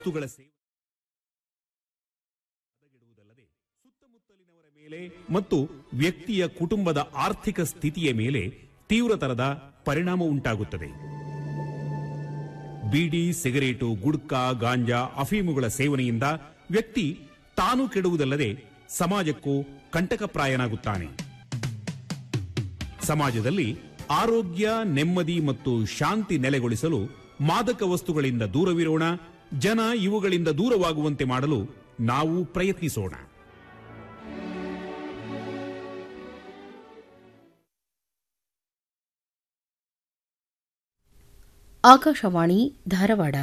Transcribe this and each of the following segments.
ವಸ್ತುಗಳ ಸೇವನೆ ಹದಗೆಡುವುದಲ್ಲದೆ ಸುತ್ತಮುತ್ತಲಿನವರ ಮೇಲೆ ಮತ್ತು ವ್ಯಕ್ತಿಯ ಕುಟುಂಬದ ಆರ್ಥಿಕ ಸ್ಥಿತಿಯ ಮೇಲೆ ತೀವ್ರತರದ ಪರಿಣಾಮ ಉಂಟಾಗುತ್ತದೆ ಬೀಡಿ ಸಿಗರೇಟು ಗುಡ್ಕಾ ಗಾಂಜಾ ಅಫೀಮುಗಳ ಸೇವನೆಯಿಂದ ವ್ಯಕ್ತಿ ತಾನು ಕೆಡುವುದಲ್ಲದೆ ಸಮಾಜಕ್ಕೂ ಕಂಟಕಪ್ರಾಯನಾಗುತ್ತಾನೆ ಸಮಾಜದಲ್ಲಿ ಆರೋಗ್ಯ ನೆಮ್ಮದಿ ಮತ್ತು ಶಾಂತಿ ನೆಲೆಗೊಳಿಸಲು ಮಾದಕ ವಸ್ತುಗಳಿಂದ ದೂರವಿರೋಣ ಜನ ಇವುಗಳಿಂದ ದೂರವಾಗುವಂತೆ ಮಾಡಲು ನಾವು ಪ್ರಯತ್ನಿಸೋಣ ಆಕಾಶವಾಣಿ ಧಾರವಾಡ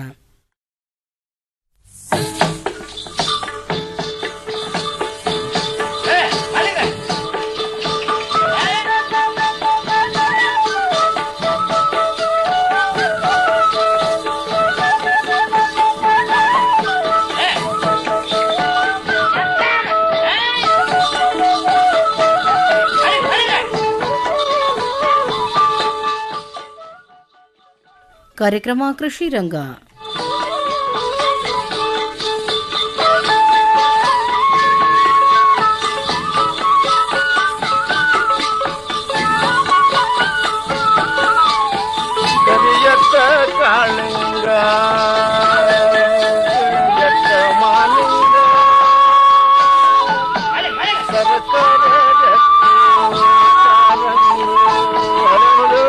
ಕಾರ್ಯಕ್ರಮ ಕೃಷಿ ರಂಗ ಕರಿಯತ್ತ ಕಾಳಿಂಗ ಕರಿಯತ್ತ ಮಾಲಿಂಗ ಸರಸರ ಗಟ್ಟಿ ಕಾಲಂಗಿ ಹರಳು.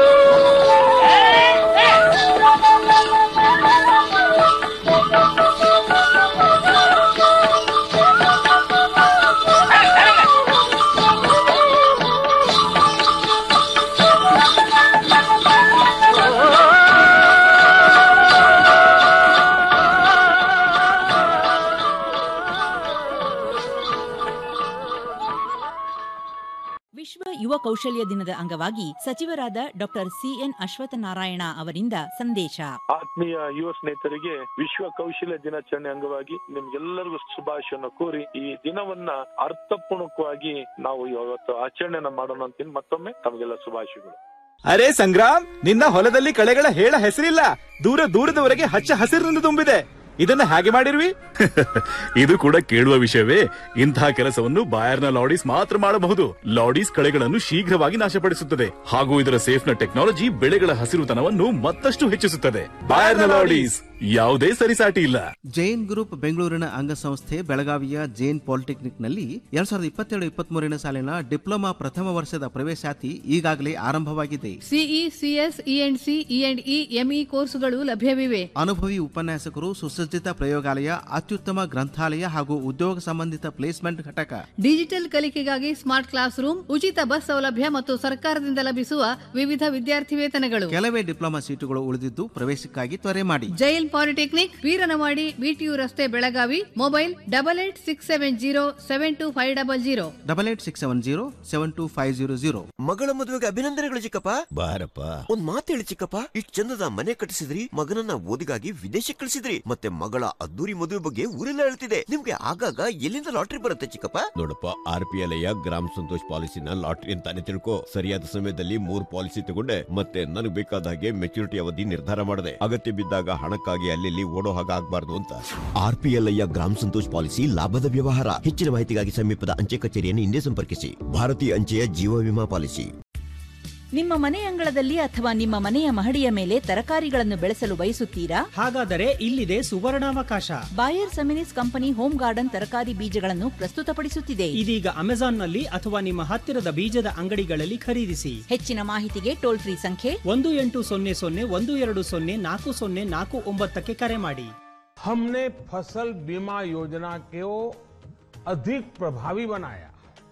ವಿಶ್ವ ಯುವ ಕೌಶಲ್ಯ ದಿನದ ಅಂಗವಾಗಿ ಸಚಿವರಾದ ಡಾಕ್ಟರ್ ಸಿಎನ್ ಅಶ್ವತ್ಥನಾರಾಯಣ ಅವರಿಂದ ಸಂದೇಶ ಆತ್ಮೀಯ ಯುವ ಸ್ನೇಹಿತರಿಗೆ ವಿಶ್ವ ಕೌಶಲ್ಯ ದಿನಾಚರಣೆ ಅಂಗವಾಗಿ ನಿಮ್ಗೆಲ್ಲರಿಗೂ ಶುಭಾಶಯವನ್ನು ಕೋರಿ ಈ ದಿನವನ್ನ ಅರ್ಥಪೂರ್ಣಕವಾಗಿ ನಾವು ಇವತ್ತು ಆಚರಣೆನ ಮಾಡೋಣ ಅಂತ ಮತ್ತೊಮ್ಮೆ ತಮಗೆಲ್ಲ ಶುಭಾಶಯಗಳು ಅರೆ ಸಂಗ್ರಾಮ್ ನಿನ್ನ ಹೊಲದಲ್ಲಿ ಕಳೆಗಳ ಹೇಳ ಹೆಸರಿಲ್ಲ ದೂರ ದೂರದವರೆಗೆ ಹಚ್ಚ ಹಸಿರಿನಿಂದ ತುಂಬಿದೆ ಇದನ್ನ ಹೇಗೆ ಮಾಡಿರ್ವಿ ಇದು ಕೂಡ ಕೇಳುವ ವಿಷಯವೇ ಇಂತಹ ಕೆಲಸವನ್ನು ಬಾಯರ್ನ ಲಾಡೀಸ್ ಮಾತ್ರ ಮಾಡಬಹುದು ಲಾಡೀಸ್ ಕಳೆಗಳನ್ನು ಶೀಘ್ರವಾಗಿ ನಾಶಪಡಿಸುತ್ತದೆ ಹಾಗೂ ಇದರ ಸೇಫ್ನ ಟೆಕ್ನಾಲಜಿ ಬೆಳೆಗಳ ಹಸಿರುತನವನ್ನು ಮತ್ತಷ್ಟು ಹೆಚ್ಚಿಸುತ್ತದೆ ಬಾಯರ್ನ ಲಾಡೀಸ್ ಯಾವುದೇ ಸರಿಸಾಟಿ ಇಲ್ಲ ಜೈನ್ ಗ್ರೂಪ್ ಬೆಂಗಳೂರಿನ ಅಂಗಸಂಸ್ಥೆ ಬೆಳಗಾವಿಯ ಜೈನ್ ಪಾಲಿಟೆಕ್ನಿಕ್ನಲ್ಲಿ ಎರಡ್ ಸಾವಿರದ ಇಪ್ಪತ್ತೆರಡು ಇಪ್ಪತ್ಮೂರನೇ ಸಾಲಿನ ಡಿಪ್ಲೊಮಾ ಪ್ರಥಮ ವರ್ಷದ ಪ್ರವೇಶಾತಿ ಈಗಾಗಲೇ ಆರಂಭವಾಗಿದೆ CE CS E and C E and E ME ಕೋರ್ಸುಗಳು ಲಭ್ಯವಿವೆ ಅನುಭವಿ ಉಪನ್ಯಾಸಕರು ಸುಸಜ್ಜಿತ ಪ್ರಯೋಗಾಲಯ ಅತ್ಯುತ್ತಮ ಗ್ರಂಥಾಲಯ ಹಾಗೂ ಉದ್ಯೋಗ ಸಂಬಂಧಿತ ಪ್ಲೇಸ್ಮೆಂಟ್ ಘಟಕ ಡಿಜಿಟಲ್ ಕಲಿಕೆಗಾಗಿ ಸ್ಮಾರ್ಟ್ ಕ್ಲಾಸ್ ರೂಮ್ ಉಚಿತ ಬಸ್ ಸೌಲಭ್ಯ ಮತ್ತು ಸರ್ಕಾರದಿಂದ ಲಭಿಸುವ ವಿವಿಧ ವಿದ್ಯಾರ್ಥಿ ವೇತನಗಳು ಕೆಲವೇ ಡಿಪ್ಲೊಮಾ ಸೀಟುಗಳು ಉಳಿದಿದ್ದು ಪ್ರವೇಶಕ್ಕಾಗಿ ತ್ವರೆ ಮಾಡಿ ಜೈನ್ ಪಾಲಿಟೆಕ್ನಿಕ್ ವೀರನವಾಡಿ ಬಿಟಿಯು ರಸ್ತೆ Belagavi mobile double eight six seven zero seven two five double zero double eight six seven zero seven two five zero zero ಮಗಳ ಮದುವೆಗೆ ಅಭಿನಂದನೆಗಳು ಚಿಕ್ಕಪ್ಪ ಬಾರಪ್ಪ ಒಂದ್ ಮಾತು ಹೇಳಿ ಚಿಕ್ಕಪ್ಪ ಇಷ್ಟ್ ಚಂದದ ಮನೆ ಕಟ್ಟಿಸಿದ್ರಿ ಮಗನನ್ನ ಓದಿಗಾಗಿ ವಿದೇಶಕ್ಕೆ ಕಳಿಸಿದ್ರಿ ಮತ್ತೆ ಮಗಳ ಅದ್ದೂರಿ ಮದುವೆ ಬಗ್ಗೆ ಊರೆಲ್ಲ ಹೇಳ್ತಿದೆ ನಿಮ್ಗೆ ಆಗಾಗ ಎಲ್ಲಿಂದ ಲಾಟ್ರಿ ಬರುತ್ತೆ ಚಿಕ್ಕಪ್ಪ ನೋಡಪ್ಪ R P L gram Santosh ಪಾಲಿಸಿನ ಲಾಟ್ರಿ ಅಂತಾನೆ ತಿಳ್ಕೊ ಸರಿಯಾದ ಸಮಯದಲ್ಲಿ ಮೂರ್ ಪಾಲಿಸಿ ತಗೊಂಡೆ ಮತ್ತೆ ನನಗೆ ಬೇಕಾದ ಹಾಗೆ ಮೆಚುರಿಟಿ ಅವಧಿ ನಿರ್ಧಾರ ಮಾಡಿದೆ ಅಗತ್ಯ ಬಿದ್ದಾಗ ಹಣಕ್ಕಾಗಿ ಅಲ್ಲಿ ಓಡೋ ಹಾಗೆ ಆಗ್ಬಾರ್ದು ಅಂತ R P L gram Santosh policy ಲಾಭದ ವ್ಯವಹಾರ ಹೆಚ್ಚಿನ ಮಾಹಿತಿಗಾಗಿ ಸಮೀಪದ ಅಂಚೆ ಕಚೇರಿಯನ್ನು ಹಿಂದೆ ಸಂಪರ್ಕಿಸಿ ಭಾರತೀಯ ಅಂಚೆಯ ಜೀವ ವಿಮಾ ಪಾಲಿಸಿ ನಿಮ್ಮ ಮನೆ ಅಂಗಳದಲ್ಲಿ ಅಥವಾ ನಿಮ್ಮ ಮನೆಯ ಮಹಡಿಯ ಮೇಲೆ ತರಕಾರಿಗಳನ್ನು ಬೆಳೆಸಲು ಬಯಸುತ್ತೀರಾ ಹಾಗಾದರೆ ಇಲ್ಲಿದೆ ಸುವರ್ಣಾವಕಾಶ Bayer Seminis company home garden ತರಕಾರಿ ಬೀಜಗಳನ್ನು ಪ್ರಸ್ತುತಪಡಿಸುತ್ತಿದೆ ಇದೀಗ ಅಮೆಜಾನ್ನಲ್ಲಿ ಅಥವಾ ನಿಮ್ಮ ಹತ್ತಿರದ ಬೀಜದ ಅಂಗಡಿಗಳಲ್ಲಿ ಖರೀದಿಸಿ ಹೆಚ್ಚಿನ ಮಾಹಿತಿಗೆ ಟೋಲ್ ಫ್ರೀ ಸಂಖ್ಯೆ ಒಂದು ಎಂಟು ಸೊನ್ನೆ ಸೊನ್ನೆ ಒಂದು ಎರಡು ಸೊನ್ನೆ ನಾಲ್ಕು ಸೊನ್ನೆ ನಾಲ್ಕು ಒಂಬತ್ತಕ್ಕೆ ಕರೆ ಮಾಡಿ हमने फसल बीमा योजना को अधिक प्रभावी बनाया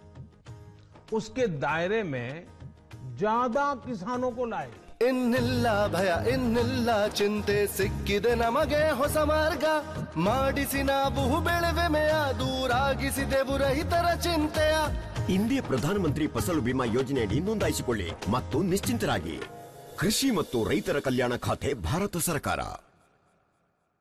उसके दायरे में ज्यादा किसानों को लाए ಇನ್ನಿಲ್ಲ ಭಯ ಇನ್ನಿಲ್ಲ ಚಿಂತೆ ಸಿಕ್ಕಿದೆ ನಮಗೆ ಹೊಸ ಮಾರ್ಗ ಮಾಡಿಸಿ ನಾವು ಬೆಳೆವೆಮೆಯ ದೂರಾಗಿಸಿದೆವು ರೈತರ ಚಿಂತೆಯ ಇಂದಿಯ ಪ್ರಧಾನಮಂತ್ರಿ ಫಸಲು ಬಿಮಾ ಯೋಜನೆಯಡಿ ನೋಂದಾಯಿಸಿಕೊಳ್ಳಿ ಮತ್ತು ನಿಶ್ಚಿಂತರಾಗಿ ಕೃಷಿ ಮತ್ತು ರೈತರ ಕಲ್ಯಾಣ ಖಾತೆ ಭಾರತ ಸರ್ಕಾರ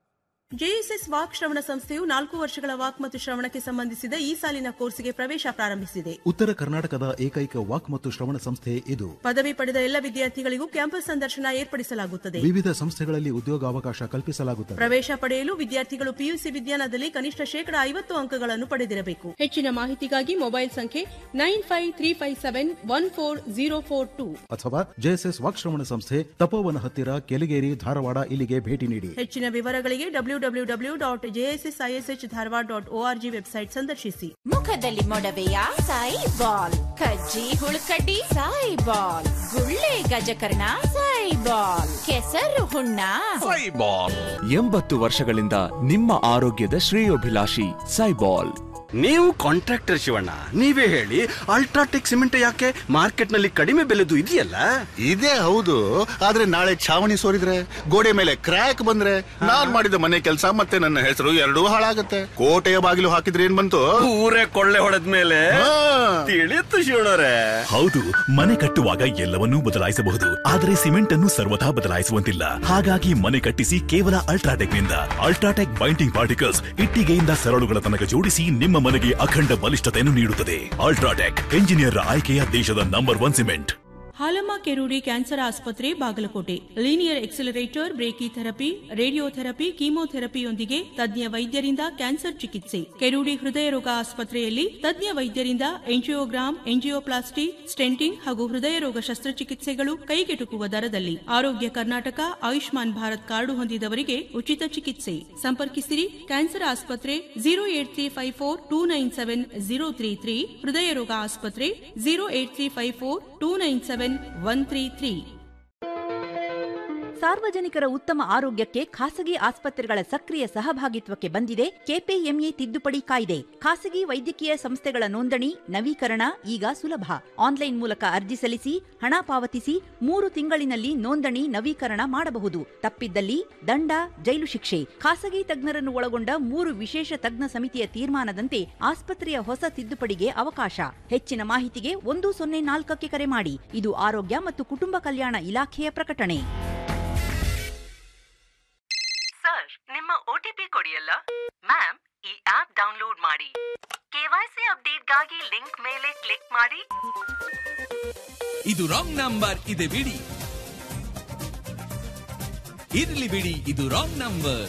ಜೆಎಸ್ಎಸ್ ವಾಕ್ ಶ್ರವಣ ಸಂಸ್ಥೆಯು ನಾಲ್ಕು ವರ್ಷಗಳ ವಾಕ್ ಮತ್ತು ಶ್ರವಣಕ್ಕೆ ಸಂಬಂಧಿಸಿದ ಈ ಸಾಲಿನ ಕೋರ್ಸ್ಗೆ ಪ್ರವೇಶ ಪ್ರಾರಂಭಿಸಿದೆ ಉತ್ತರ ಕರ್ನಾಟಕದ ಏಕೈಕ ವಾಕ್ ಮತ್ತು ಶ್ರವಣ ಸಂಸ್ಥೆ ಇದು ಪದವಿ ಪಡೆದ ಎಲ್ಲ ವಿದ್ಯಾರ್ಥಿಗಳಿಗೂ ಕ್ಯಾಂಪಸ್ ಸಂದರ್ಶನ ಏರ್ಪಡಿಸಲಾಗುತ್ತದೆ ವಿವಿಧ ಸಂಸ್ಥೆಗಳಲ್ಲಿ ಉದ್ಯೋಗಾವಕಾಶ ಕಲ್ಪಿಸಲಾಗುತ್ತದೆ ಪ್ರವೇಶ ಪಡೆಯಲು ವಿದ್ಯಾರ್ಥಿಗಳು ಪಿಯುಸಿ ವಿಜ್ಞಾನದಲ್ಲಿ ಕನಿಷ್ಠ ಶೇಕಡಾ ಐವತ್ತು ಅಂಕಗಳನ್ನು ಪಡೆದಿರಬೇಕು ಹೆಚ್ಚಿನ ಮಾಹಿತಿಗಾಗಿ ಮೊಬೈಲ್ ಸಂಖ್ಯೆ nine five three five seven one four zero four two ಅಥವಾ ಜೆಎಸ್ಎಸ್ ವಾಕ್ ಶ್ರವಣ ಸಂಸ್ಥೆ ತಪೋವನ ಹತ್ತಿರ ಕೆಲಿಗೇರಿ ಧಾರವಾಡ ಇಲ್ಲಿಗೆ ಭೇಟಿ ನೀಡಿ ಹೆಚ್ಚಿನ ವಿವರಗಳಿಗೆ W W W dot JSS ISH Dharwad dot ORG website ಸಂದರ್ಶಿಸಿ ಮುಖದಲ್ಲಿ ಮೊಡವೆಯ ಸಾಯಿ ಬಾಲ್ ಕಜ್ಜಿ ಹುಳುಕಡ್ಡಿ ಸಾಯಿ ಬಾಲ್ ಗುಳ್ಳೆ ಗಜಕರ್ಣ ಸಾಯಿ ಬಾಲ್ ಕೆಸರು ಹುಣ್ಣ ಎಂಬತ್ತು ವರ್ಷಗಳಿಂದ ನಿಮ್ಮ ಆರೋಗ್ಯದ ಶ್ರೇಯೋಭಿಲಾಷಿ ಸೈಬಾಲ್ ನೀವು ಕಾಂಟ್ರಾಕ್ಟರ್ ಶಿವಣ್ಣ ನೀವೇ ಹೇಳಿ ಅಲ್ಟ್ರಾಟೆಕ್ ಸಿಮೆಂಟ್ ಯಾಕೆ ಮಾರ್ಕೆಟ್ ನಲ್ಲಿ ಕಡಿಮೆ ಬೆಲೆದು ಇದೆಯಲ್ಲ ಇದೇ ಹೌದು ಆದ್ರೆ ನಾಳೆ ಛಾವಣಿ ಸೋರಿದ್ರೆ ಗೋಡೆ ಮೇಲೆ ಕ್ರ್ಯಾಕ್ ಬಂದ್ರೆ ನಾನ್ ಮಾಡಿದ ಮನೆ ಕೆಲಸ ಮತ್ತೆ ನನ್ನ ಹೆಸರು ಎರಡೂ ಹಾಳಾಗತ್ತೆ ಕೋಟೆಯ ಬಾಗಿಲು ಹಾಕಿದ್ರೆ ಏನ್ ಬಂತು ಊರೇ ಕೊಳ್ಳೆ ಹೊಡೆದ್ಮೇಲೆ ತಿಳಿತು ಶಿವಣ್ಣರೇ ಹೌದು ಮನೆ ಕಟ್ಟುವಾಗ ಎಲ್ಲವನ್ನೂ ಬದಲಾಯಿಸಬಹುದು ಆದರೆ ಸಿಮೆಂಟ್ ಅನ್ನು ಸರ್ವಥಾ ಬದಲಾಯಿಸುವಂತಿಲ್ಲ ಹಾಗಾಗಿ ಮನೆ ಕಟ್ಟಿಸಿ ಕೇವಲ ಅಲ್ಟ್ರಾಟೆಕ್ ನಿಂದ ಅಲ್ಟ್ರಾಟೆಕ್ ಬೈಂಡಿಂಗ್ ಪಾರ್ಟಿಕಲ್ಸ್ ಇಟ್ಟಿಗೆಯಿಂದ ಸರಳುಗಳ ತನಕ ಜೋಡಿಸಿ ನಿಮ್ಮ ಮನೆಗೆ ಅಖಂಡ ಬಲಿಷ್ಠತೆಯನ್ನು ನೀಡುತ್ತದೆ ಅಲ್ಟ್ರಾಟೆಕ್ ಎಂಜಿನಿಯರ್ ಆಯ್ಕೆಯ ದೇಶದ number one cement Halamma Kerudi cancer ಆಸ್ಪತ್ರೆ Bagalkot linear accelerator brachytherapy radiotherapy ಕೀಮೋಥೆರಪಿಯೊಂದಿಗೆ ತಜ್ಞ ವೈದ್ಯರಿಂದ ಕ್ಯಾನ್ಸರ್ ಚಿಕಿತ್ಸೆ ಕೆರೂಡಿ ಹೃದಯ ರೋಗ ಆಸ್ಪತ್ರೆಯಲ್ಲಿ ತಜ್ಞ ವೈದ್ಯರಿಂದ ಎಂಜಿಯೋಗ್ರಾಮ್ ಎಂಜಿಯೋಪ್ಲಾಸ್ಟಿ ಸ್ಟೆಂಟಿಂಗ್ ಹಾಗೂ ಹೃದಯ ರೋಗ ಶಸ್ತ್ರಚಿಕಿತ್ಸೆಗಳು ಕೈಗೆಟುಕುವ ದರದಲ್ಲಿ ಆರೋಗ್ಯ ಕರ್ನಾಟಕ ಆಯುಷ್ಮಾನ್ ಭಾರತ್ ಕಾರ್ಡು ಹೊಂದಿದವರಿಗೆ ಉಚಿತ ಚಿಕಿತ್ಸೆ ಸಂಪರ್ಕಿಸಿರಿ ಕ್ಯಾನ್ಸರ್ ಆಸ್ಪತ್ರೆ zero eight three five four two nine seven zero three three ಹೃದಯ ರೋಗ ಆಸ್ಪತ್ರೆ zero eight three five four two nine seven one three three ಸಾರ್ವಜನಿಕರ ಉತ್ತಮ ಆರೋಗ್ಯಕ್ಕೆ ಖಾಸಗಿ ಆಸ್ಪತ್ರೆಗಳ ಸಕ್ರಿಯ ಸಹಭಾಗಿತ್ವಕ್ಕೆ ಬಂದಿದೆ ಕೆಪಿಎಂಇ ತಿದ್ದುಪಡಿ ಕಾಯ್ದೆ ಖಾಸಗಿ ವೈದ್ಯಕೀಯ ಸಂಸ್ಥೆಗಳ ನೋಂದಣಿ ನವೀಕರಣ ಈಗ ಸುಲಭ ಆನ್ಲೈನ್ ಮೂಲಕ ಅರ್ಜಿ ಸಲ್ಲಿಸಿ ಹಣ ಪಾವತಿಸಿ ಮೂರು ತಿಂಗಳಿನಲ್ಲಿ ನೋಂದಣಿ ನವೀಕರಣ ಮಾಡಬಹುದು ತಪ್ಪಿದ್ದಲ್ಲಿ ದಂಡ ಜೈಲು ಶಿಕ್ಷೆ ಖಾಸಗಿ ತಜ್ಞರನ್ನು ಒಳಗೊಂಡ ಮೂರು ವಿಶೇಷ ತಜ್ಞ ಸಮಿತಿಯ ತೀರ್ಮಾನದಂತೆ ಆಸ್ಪತ್ರೆಯ ಹೊಸ ತಿದ್ದುಪಡಿಗೆ ಅವಕಾಶ ಹೆಚ್ಚಿನ ಮಾಹಿತಿಗೆ ಒಂದು ಸೊನ್ನೆ ನಾಲ್ಕಕ್ಕೆ ಕರೆ ಮಾಡಿ ಇದು ಆರೋಗ್ಯ ಮತ್ತು ಕುಟುಂಬ ಕಲ್ಯಾಣ ಇಲಾಖೆಯ ಪ್ರಕಟಣೆ ಸರ್ ನಿಮ್ಮ ಒಟಿಪಿ ಕೊಡಿಯಲ್ಲ ಮ್ಯಾಮ್ ಈ ಆಪ್ ಡೌನ್ಲೋಡ್ ಮಾಡಿ ಕೆವೈಸಿ ಅಪ್ಡೇಟ್ಗಾಗಿ ಲಿಂಕ್ ಮೇಲೆ ಕ್ಲಿಕ್ ಮಾಡಿ ಇದು ರಾಂಗ್ ನಂಬರ್ ಇದೆ ಬಿಡಿ ಇರ್ಲಿ ಬಿಡಿ ಇದು ರಾಂಗ್ ನಂಬರ್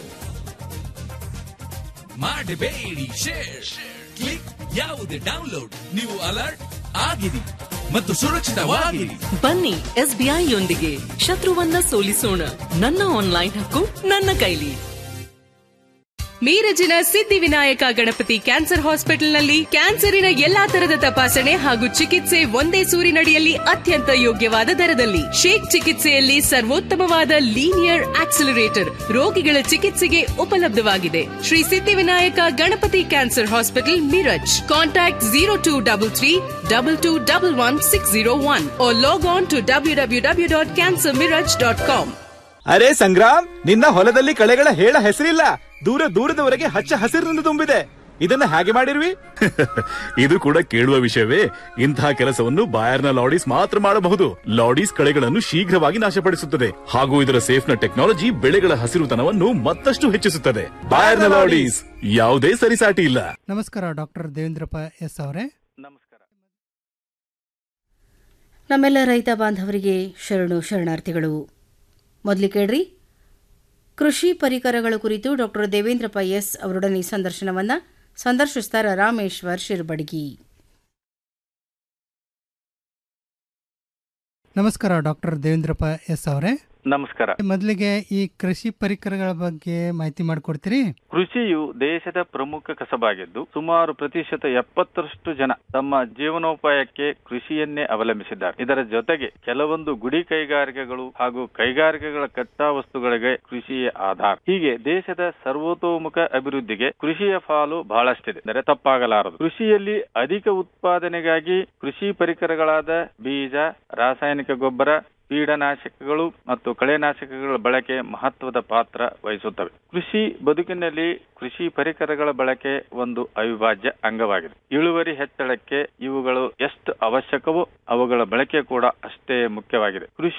ಮಾಡಬೇಡಿ ಶೇರ್ ಕ್ಲಿಕ್ ಯಾವುದೇ ಡೌನ್ಲೋಡ್ ನೀವು ಅಲರ್ಟ್ ಆಗಿರಿ ಮತ್ತು ಸುರಕ್ಷಿತವಾಗಿರಿ ಬನ್ನಿ ಎಸ್ಬಿಐ ಯೊಂದಿಗೆ ಶತ್ರುವನ್ನ ಸೋಲಿಸೋಣ ನನ್ನ ಆನ್ಲೈನ್ ಹಕ್ಕು ನನ್ನ ಕೈಲಿ ಮೀರಜಿನ ಸಿದ್ಧಿವಿನಾಯಕ ಗಣಪತಿ ಕ್ಯಾನ್ಸರ್ ಹಾಸ್ಪಿಟಲ್ನಲ್ಲಿ ಕ್ಯಾನ್ಸರಿನ ಎಲ್ಲಾ ತರದ ತಪಾಸಣೆ ಹಾಗೂ ಚಿಕಿತ್ಸೆ ಒಂದೇ ಸೂರಿನಡಿಯಲ್ಲಿ ಅತ್ಯಂತ ಯೋಗ್ಯವಾದ ದರದಲ್ಲಿ ಶೇಕ್ ಚಿಕಿತ್ಸೆಯಲ್ಲಿ ಸರ್ವೋತ್ತಮವಾದ ಲೀನಿಯರ್ ಆಕ್ಸಿಲರೇಟರ್ ರೋಗಿಗಳ ಚಿಕಿತ್ಸೆಗೆ ಉಪಲಬ್ಧವಾಗಿದೆ Shri Siddhivinayak Ganapati cancer hospital Miraj contact zero two double three double two double one six zero one log on to W W W dot cancer Miraj dot com ಅರೆ ಸಂಗ್ರಾಮ್ ನಿನ್ನ ಹೊಲದಲ್ಲಿ ಕಳೆಗಳ ಹೇಳ ಹೆಸರಿಲ್ಲ ದೂರ ದೂರದವರೆಗೆ ಹಚ್ಚ ಹಸಿರಿನಿಂದ ತುಂಬಿದೆ ಇದನ್ನ ಹೇಗೆ ಮಾಡಿರ್ವಿ ಇದು ಕೂಡ ಕೇಳುವ ವಿಷಯವೇ ಇಂತಹ ಕೆಲಸವನ್ನು ಬಾಯರ್ನ ಲಾಡೀಸ್ ಮಾತ್ರ ಮಾಡಬಹುದು ಲಾಡೀಸ್ ಕಳೆಗಳನ್ನು ಶೀಘ್ರವಾಗಿ ನಾಶಪಡಿಸುತ್ತದೆ ಹಾಗೂ ಇದರ ಸೇಫ್ನ ಟೆಕ್ನಾಲಜಿ ಬೆಳೆಗಳ ಹಸಿರುತನವನ್ನು ಮತ್ತಷ್ಟು ಹೆಚ್ಚಿಸುತ್ತದೆ ಬಾಯರ್ನ ಲಾಡೀಸ್ ಯಾವುದೇ ಸರಿಸಾಟಿ ಇಲ್ಲ ನಮಸ್ಕಾರ ಡಾಕ್ಟರ್ ದೇವೇಂದ್ರಪ್ಪ ಎಸ್ ಅವರೇ ನಮ್ಮೆಲ್ಲ ರೈತ ಬಾಂಧವರಿಗೆ ಶರಣು ಶರಣಾರ್ಥಿಗಳು ಮೊದಲು ಕೇಳ್ರಿ ಕೃಷಿ ಪರಿಕರಗಳ ಕುರಿತು ಡಾಕ್ಟರ್ ದೇವೇಂದ್ರಪ್ಪ ಎಸ್ ಅವರೊಡನೆ ಸಂದರ್ಶನವನ್ನ ಸಂದರ್ಶಿಸ್ತಾರ ರಾಮೇಶ್ವರ್ ಶಿರ್ಬಡ್ಗಿ ನಮಸ್ಕಾರ ಡಾಕ್ಟರ್ ದೇವೇಂದ್ರಪ್ಪ ಎಸ್ ಅವರೇ ನಮಸ್ಕಾರ ಮೊದಲಿಗೆ ಈ ಕೃಷಿ ಪರಿಕರಗಳ ಬಗ್ಗೆ ಮಾಹಿತಿ ಮಾಡಿಕೊಡ್ತೀರಿ ಕೃಷಿಯು ದೇಶದ ಪ್ರಮುಖ ಕಸಬಾಗಿದ್ದು ಸುಮಾರು ಪ್ರತಿಶತ ಎಪ್ಪತ್ತರಷ್ಟು ಜನ ತಮ್ಮ ಜೀವನೋಪಾಯಕ್ಕೆ ಕೃಷಿಯನ್ನೇ ಅವಲಂಬಿಸಿದ್ದಾರೆ ಇದರ ಜೊತೆಗೆ ಕೆಲವೊಂದು ಗುಡಿ ಕೈಗಾರಿಕೆಗಳು ಹಾಗೂ ಕೈಗಾರಿಕೆಗಳ ಕಚ್ಚಾ ವಸ್ತುಗಳಿಗೆ ಕೃಷಿಯೇ ಆಧಾರ ಹೀಗೆ ದೇಶದ ಸರ್ವತೋಮುಖ ಅಭಿವೃದ್ಧಿಗೆ ಕೃಷಿಯ ಪಾಲು ಬಹಳಷ್ಟಿದೆ ಅಂದರೆ ತಪ್ಪಾಗಲಾರದು ಕೃಷಿಯಲ್ಲಿ ಅಧಿಕ ಉತ್ಪಾದನೆಗಾಗಿ ಕೃಷಿ ಪರಿಕರಗಳಾದ ಬೀಜ ರಾಸಾಯನಿಕ ಗೊಬ್ಬರ ಕೀಟನಾಶಕಗಳು ಮತ್ತು ಕಳೆನಾಶಕಗಳ ಬಳಕೆ ಮಹತ್ವದ ಪಾತ್ರ ವಹಿಸುತ್ತವೆ ಕೃಷಿ ಬದುಕಿನಲ್ಲಿ ಕೃಷಿ ಪರಿಕರಗಳ ಬಳಕೆ ಒಂದು ಅವಿಭಾಜ್ಯ ಅಂಗವಾಗಿದೆ ಇಳುವರಿ ಹೆಚ್ಚಳಕ್ಕೆ ಇವುಗಳು ಎಷ್ಟು ಅವಶ್ಯಕವೋ ಅವುಗಳ ಬಳಕೆ ಕೂಡ ಅಷ್ಟೇ ಮುಖ್ಯವಾಗಿದೆ ಕೃಷಿಯು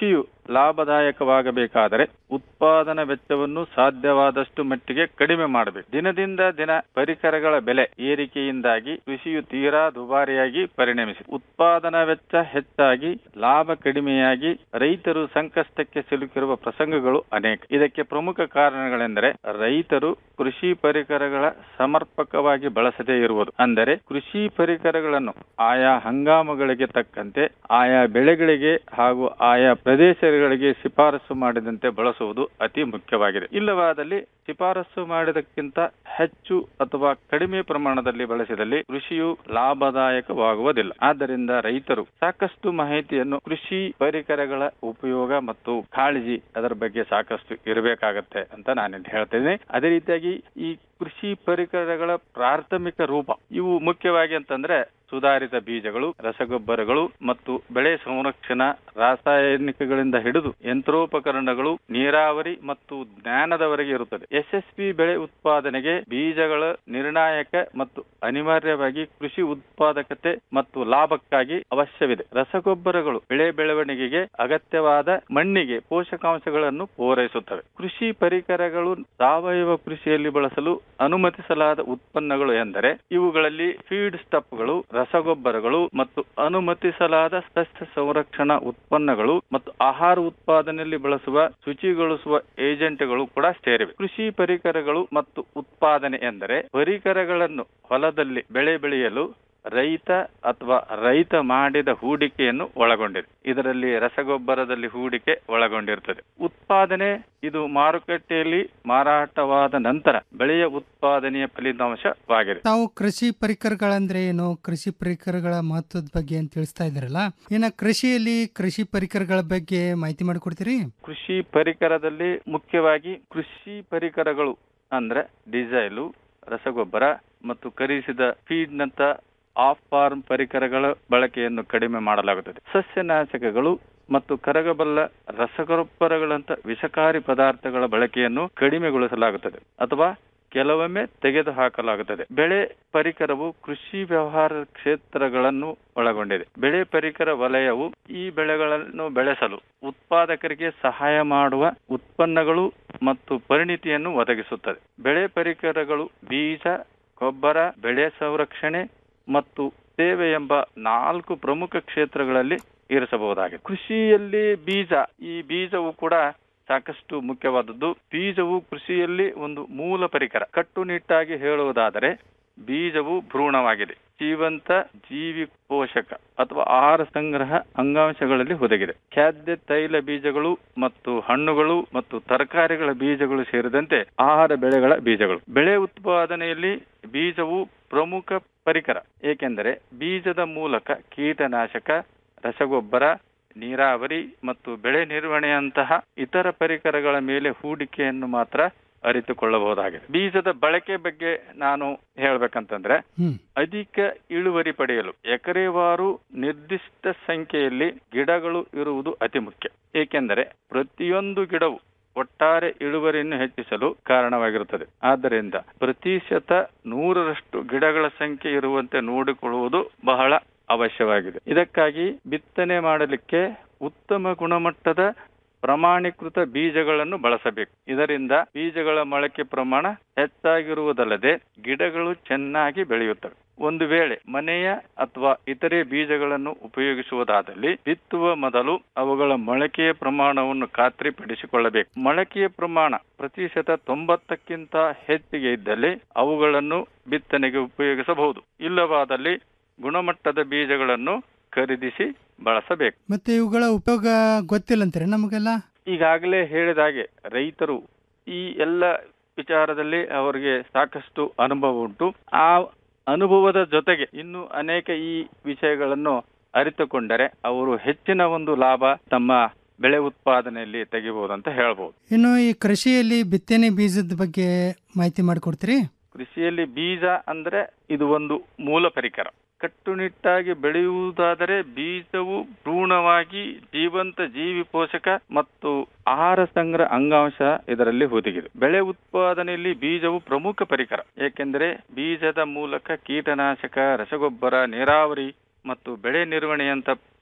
ಲಾಭದಾಯಕವಾಗಬೇಕಾದರೆ ಉತ್ಪಾದನಾ ವೆಚ್ಚವನ್ನು ಸಾಧ್ಯವಾದಷ್ಟು ಮಟ್ಟಿಗೆ ಕಡಿಮೆ ಮಾಡಬೇಕು ದಿನದಿಂದ ದಿನ ಪರಿಕರಗಳ ಬೆಲೆ ಏರಿಕೆಯಿಂದಾಗಿ ಕೃಷಿಯು ತೀರಾ ದುಬಾರಿಯಾಗಿ ಪರಿಣಮಿಸಿದೆ ಉತ್ಪಾದನಾ ವೆಚ್ಚ ಹೆಚ್ಚಾಗಿ ಲಾಭ ಕಡಿಮೆಯಾಗಿ ರೈತರು ಸಂಕಷ್ಟಕ್ಕೆ ಸಿಲುಕಿರುವ ಪ್ರಸಂಗಗಳು ಅನೇಕ ಇದಕ್ಕೆ ಪ್ರಮುಖ ಕಾರಣಗಳೆಂದರೆ ರೈತರು ಕೃಷಿ ಪರಿಕರಗಳ ಸಮರ್ಪಕವಾಗಿ ಬಳಸದೇ ಇರುವುದು ಅಂದರೆ ಕೃಷಿ ಪರಿಕರಗಳನ್ನು ಆಯಾ ಹಂಗಾಮಗಳಿಗೆ ತಕ್ಕಂತೆ ಆಯಾ ಬೆಳೆಗಳಿಗೆ ಹಾಗೂ ಆಯಾ ಪ್ರದೇಶಗಳಿಗೆ ಶಿಫಾರಸು ಮಾಡಿದಂತೆ ಬಳಸುವುದು ಅತಿ ಮುಖ್ಯವಾಗಿದೆ ಇಲ್ಲವಾದಲ್ಲಿ ಶಿಫಾರಸು ಮಾಡಿದಕ್ಕಿಂತ ಹೆಚ್ಚು ಅಥವಾ ಕಡಿಮೆ ಪ್ರಮಾಣದಲ್ಲಿ ಬಳಸಿದಲ್ಲಿ ಕೃಷಿಯು ಲಾಭದಾಯಕವಾಗುವುದಿಲ್ಲ ಆದ್ದರಿಂದ ರೈತರು ಸಾಕಷ್ಟು ಮಾಹಿತಿಯನ್ನು ಕೃಷಿ ಪರಿಕರಗಳ ಉಪಯೋಗ ಮತ್ತು ಕಾಳಜಿ ಅದರ ಬಗ್ಗೆ ಸಾಕಷ್ಟು ಇರಬೇಕಾಗತ್ತೆ ಅಂತ ನಾನು ಹೇಳ್ತೇನೆ ಅದೇ ರೀತಿಯಾಗಿ ಈ ಕೃಷಿ ಪರಿಕರಗಳ ಪ್ರಾಥಮಿಕ ರೂಪ ಇವು ಮುಖ್ಯವಾಗಿ ಅಂತಂದ್ರೆ ಸುಧಾರಿತ ಬೀಜಗಳು ರಸಗೊಬ್ಬರಗಳು ಮತ್ತು ಬೆಳೆ ಸಂರಕ್ಷಣಾ ರಾಸಾಯನಿಕಗಳಿಂದ ಹಿಡಿದು ಯಂತ್ರೋಪಕರಣಗಳು ನೀರಾವರಿ ಮತ್ತು ಜ್ಞಾನದವರೆಗೆ ಇರುತ್ತದೆ ಎಸ್ಎಸ್ಪಿ ಬೆಳೆ ಉತ್ಪಾದನೆಗೆ ಬೀಜಗಳ ನಿರ್ಣಾಯಕ ಮತ್ತು ಅನಿವಾರ್ಯವಾಗಿ ಕೃಷಿ ಉತ್ಪಾದಕತೆ ಮತ್ತು ಲಾಭಕ್ಕಾಗಿ ಅವಶ್ಯವಿದೆ ರಸಗೊಬ್ಬರಗಳು ಬೆಳೆ ಬೆಳವಣಿಗೆಗೆ ಅಗತ್ಯವಾದ ಮಣ್ಣಿಗೆ ಪೋಷಕಾಂಶಗಳನ್ನು ಪೂರೈಸುತ್ತವೆ ಕೃಷಿ ಪರಿಕರಗಳು ಸಾವಯವ ಕೃಷಿಯಲ್ಲಿ ಬಳಸಲು ಅನುಮತಿಸಲಾದ ಉತ್ಪನ್ನಗಳು ಎಂದರೆ ಇವುಗಳಲ್ಲಿ ಫೀಡ್ ಸ್ಟಫ್ಗಳು ರಸಗೊಬ್ಬರಗಳು ಮತ್ತು ಅನುಮತಿಸಲಾದ ಸಸ್ಯ ಸಂರಕ್ಷಣಾ ಉತ್ಪನ್ನಗಳು ಮತ್ತು ಆಹಾರ ಉತ್ಪಾದನೆಯಲ್ಲಿ ಬಳಸುವ ಶುಚಿಗೊಳಿಸುವ ಏಜೆಂಟ್ಗಳು ಕೂಡ ಸೇರಿವೆ ಕೃಷಿ ಪರಿಕರಗಳು ಮತ್ತು ಉತ್ಪಾದನೆ ಎಂದರೆ ಪರಿಕರಗಳನ್ನು ಹೊಲದಲ್ಲಿ ಬೆಳೆ ಬೆಳೆಯಲು ರೈತ ಅಥವಾ ರೈತ ಮಾಡಿದ ಹೂಡಿಕೆಯನ್ನು ಒಳಗೊಂಡಿದೆ ಇದರಲ್ಲಿ ರಸಗೊಬ್ಬರದಲ್ಲಿ ಹೂಡಿಕೆ ಒಳಗೊಂಡಿರುತ್ತದೆ ಉತ್ಪಾದನೆ ಇದು ಮಾರುಕಟ್ಟೆಯಲ್ಲಿ ಮಾರಾಟವಾದ ನಂತರ ಬೆಳೆಯ ಉತ್ಪಾದನೆಯ ಫಲಿತಾಂಶವಾಗಿದೆ ತಾವು ಕೃಷಿ ಪರಿಕರಗಳಂದ್ರೆ ಏನು ಕೃಷಿ ಪರಿಕರಗಳ ಮಹತ್ವದ ಬಗ್ಗೆ ಅಂತ ತಿಳಿಸ್ತಾ ಇದ್ದೀರಲ್ಲ ಇನ್ನ ಕೃಷಿಯಲ್ಲಿ ಕೃಷಿ ಪರಿಕರಗಳ ಬಗ್ಗೆ ಮಾಹಿತಿ ಮಾಡಿಕೊಡ್ತೀರಿ ಕೃಷಿ ಪರಿಕರದಲ್ಲಿ ಮುಖ್ಯವಾಗಿ ಕೃಷಿ ಪರಿಕರಗಳು ಅಂದ್ರೆ ಡಿಸೈಲು ರಸಗೊಬ್ಬರ ಮತ್ತು ಕರಿಸಿದ ಫೀಡ್ನಂತ ಆಫ್ ಫಾರ್ಮ್ ಪರಿಕರಗಳ ಬಳಕೆಯನ್ನು ಕಡಿಮೆ ಮಾಡಲಾಗುತ್ತದೆ ಸಸ್ಯನಾಶಕಗಳು ಮತ್ತು ಕರಗಬಲ್ಲ ರಸಗೊಬ್ಬರಗಳಂತ ವಿಷಕಾರಿ ಪದಾರ್ಥಗಳ ಬಳಕೆಯನ್ನು ಕಡಿಮೆಗೊಳಿಸಲಾಗುತ್ತದೆ ಅಥವಾ ಕೆಲವೊಮ್ಮೆ ತೆಗೆದುಹಾಕಲಾಗುತ್ತದೆ ಬೆಳೆ ಪರಿಕರವು ಕೃಷಿ ವ್ಯವಹಾರ ಕ್ಷೇತ್ರಗಳನ್ನು ಒಳಗೊಂಡಿದೆ ಬೆಳೆ ಪರಿಕರ ವಲಯವು ಈ ಬೆಳೆಗಳನ್ನು ಬೆಳೆಸಲು ಉತ್ಪಾದಕರಿಗೆ ಸಹಾಯ ಮಾಡುವ ಉತ್ಪನ್ನಗಳು ಮತ್ತು ಪರಿಣಿತಿಯನ್ನು ಒದಗಿಸುತ್ತದೆ ಬೆಳೆ ಪರಿಕರಗಳು ಬೀಜ ಗೊಬ್ಬರ ಬೆಳೆ ಸಂರಕ್ಷಣೆ ಮತ್ತು ಸೇವೆ ಎಂಬ ನಾಲ್ಕು ಪ್ರಮುಖ ಕ್ಷೇತ್ರಗಳಲ್ಲಿ ಇರಿಸಬಹುದಾಗಿದೆ ಕೃಷಿಯಲ್ಲಿ ಬೀಜ ಈ ಬೀಜವು ಕೂಡ ಸಾಕಷ್ಟು ಮುಖ್ಯವಾದದ್ದು ಬೀಜವು ಕೃಷಿಯಲ್ಲಿ ಒಂದು ಮೂಲ ಪರಿಕರ ಕಟ್ಟುನಿಟ್ಟಾಗಿ ಹೇಳುವುದಾದರೆ ಬೀಜವು ಭ್ರೂಣವಾಗಿದೆ ಜೀವಂತ ಜೀವಿ ಪೋಷಕ ಅಥವಾ ಆಹಾರ ಸಂಗ್ರಹ ಅಂಗಾಂಶಗಳಲ್ಲಿ ಹುದುಗಿದೆ ಖಾದ್ಯ ತೈಲ ಬೀಜಗಳು ಮತ್ತು ಹಣ್ಣುಗಳು ಮತ್ತು ತರಕಾರಿಗಳ ಬೀಜಗಳು ಸೇರಿದಂತೆ ಆಹಾರ ಬೆಳೆಗಳ ಬೀಜಗಳು ಬೆಳೆ ಉತ್ಪಾದನೆಯಲ್ಲಿ ಬೀಜವು ಪ್ರಮುಖ ಪರಿಕರ ಏಕೆಂದರೆ ಬೀಜದ ಮೂಲಕ ಕೀಟನಾಶಕ ರಸಗೊಬ್ಬರ ನೀರಾವರಿ ಮತ್ತು ಬೆಳೆ ನಿರ್ವಹಣೆಯಂತಹ ಇತರ ಪರಿಕರಗಳ ಮೇಲೆ ಹೂಡಿಕೆಯನ್ನು ಮಾತ್ರ ಅರಿತುಕೊಳ್ಳಬಹುದಾಗಿದೆ ಬೀಜದ ಬಳಕೆ ಬಗ್ಗೆ ನಾನು ಹೇಳ್ಬೇಕಂತಂದ್ರೆ ಅಧಿಕ ಇಳುವರಿ ಪಡೆಯಲು ಎಕರೆವಾರು ನಿರ್ದಿಷ್ಟ ಸಂಖ್ಯೆಯಲ್ಲಿ ಗಿಡಗಳು ಇರುವುದು ಅತಿ ಮುಖ್ಯ ಏಕೆಂದರೆ ಪ್ರತಿಯೊಂದು ಗಿಡವು ಒಟ್ಟಾರೆ ಇಳುವರಿಯನ್ನು ಹೆಚ್ಚಿಸಲು ಕಾರಣವಾಗಿರುತ್ತದೆ ಆದ್ದರಿಂದ ಪ್ರತಿಶತ ನೂರರಷ್ಟು ಗಿಡಗಳ ಸಂಖ್ಯೆ ಇರುವಂತೆ ನೋಡಿಕೊಳ್ಳುವುದು ಬಹಳ ಅವಶ್ಯವಾಗಿದೆ ಇದಕ್ಕಾಗಿ ಬಿತ್ತನೆ ಮಾಡಲಿಕ್ಕೆ ಉತ್ತಮ ಗುಣಮಟ್ಟದ ಪ್ರಮಾಣೀಕೃತ ಬೀಜಗಳನ್ನು ಬಳಸಬೇಕು ಇದರಿಂದ ಬೀಜಗಳ ಮೊಳಕೆ ಪ್ರಮಾಣ ಹೆಚ್ಚಾಗಿರುವುದಲ್ಲದೆ ಗಿಡಗಳು ಚೆನ್ನಾಗಿ ಬೆಳೆಯುತ್ತವೆ ಒಂದು ವೇಳೆ ಮನೆಯ ಅಥವಾ ಇತರೆ ಬೀಜಗಳನ್ನು ಉಪಯೋಗಿಸುವುದಾದಲ್ಲಿ ಬಿತ್ತುವ ಮೊದಲು ಅವುಗಳ ಮೊಳಕೆಯ ಪ್ರಮಾಣವನ್ನು ಖಾತ್ರಿಪಡಿಸಿಕೊಳ್ಳಬೇಕು ಮೊಳಕೆಯ ಪ್ರಮಾಣ ಪ್ರತಿಶತ ತೊಂಬತ್ತಕ್ಕಿಂತ ಹೆಚ್ಚಿಗೆ ಇದ್ದಲ್ಲಿ ಅವುಗಳನ್ನು ಬಿತ್ತನೆಗೆ ಉಪಯೋಗಿಸಬಹುದು ಇಲ್ಲವಾದಲ್ಲಿ ಗುಣಮಟ್ಟದ ಬೀಜಗಳನ್ನು ಖರೀದಿಸಿ ಬಳಸಬೇಕು ಮತ್ತೆ ಇವುಗಳ ಉಪಯೋಗ ಗೊತ್ತಿಲ್ಲ ಅಂತಾರೆ ನಮಗೆಲ್ಲ ಈಗಾಗಲೇ ಹೇಳಿದ ಹಾಗೆ ರೈತರು ಈ ಎಲ್ಲ ವಿಚಾರದಲ್ಲಿ ಅವರಿಗೆ ಸಾಕಷ್ಟು ಅನುಭವ ಉಂಟು ಆ ಅನುಭವದ ಜೊತೆಗೆ ಇನ್ನು ಅನೇಕ ಈ ವಿಷಯಗಳನ್ನು ಅರಿತುಕೊಂಡರೆ ಅವರು ಹೆಚ್ಚಿನ ಒಂದು ಲಾಭ ತಮ್ಮ ಬೆಳೆ ಉತ್ಪಾದನೆಯಲ್ಲಿ ತೆಗಿಬಹುದು ಅಂತ ಹೇಳ್ಬೋದು ಇನ್ನು ಈ ಕೃಷಿಯಲ್ಲಿ ಬಿತ್ತನೆ ಬೀಜದ ಬಗ್ಗೆ ಮಾಹಿತಿ ಮಾಡಿಕೊಡ್ತೀರಿ ಕೃಷಿಯಲ್ಲಿ ಬೀಜ ಅಂದ್ರೆ ಇದು ಒಂದು ಮೂಲ ಪರಿಕರ ಕಟ್ಟುನಿಟ್ಟಾಗಿ ಬೆಳೆಯುವುದಾದರೆ ಬೀಜವು ಭ್ರೂಣವಾಗಿ ಜೀವಂತ ಜೀವಿ ಪೋಷಕ ಮತ್ತು ಆಹಾರ ಸಂಗ್ರಹ ಅಂಗಾಂಶ ಇದರಲ್ಲಿ ಹುದುಗಿದೆ ಬೆಳೆ ಉತ್ಪಾದನೆಯಲ್ಲಿ ಬೀಜವು ಪ್ರಮುಖ ಪರಿಕರ ಏಕೆಂದರೆ ಬೀಜದ ಮೂಲಕ ಕೀಟನಾಶಕ ರಸಗೊಬ್ಬರ ನೀರಾವರಿ ಮತ್ತು ಬೆಳೆ ನಿರ್ವಹಣೆಯಂತ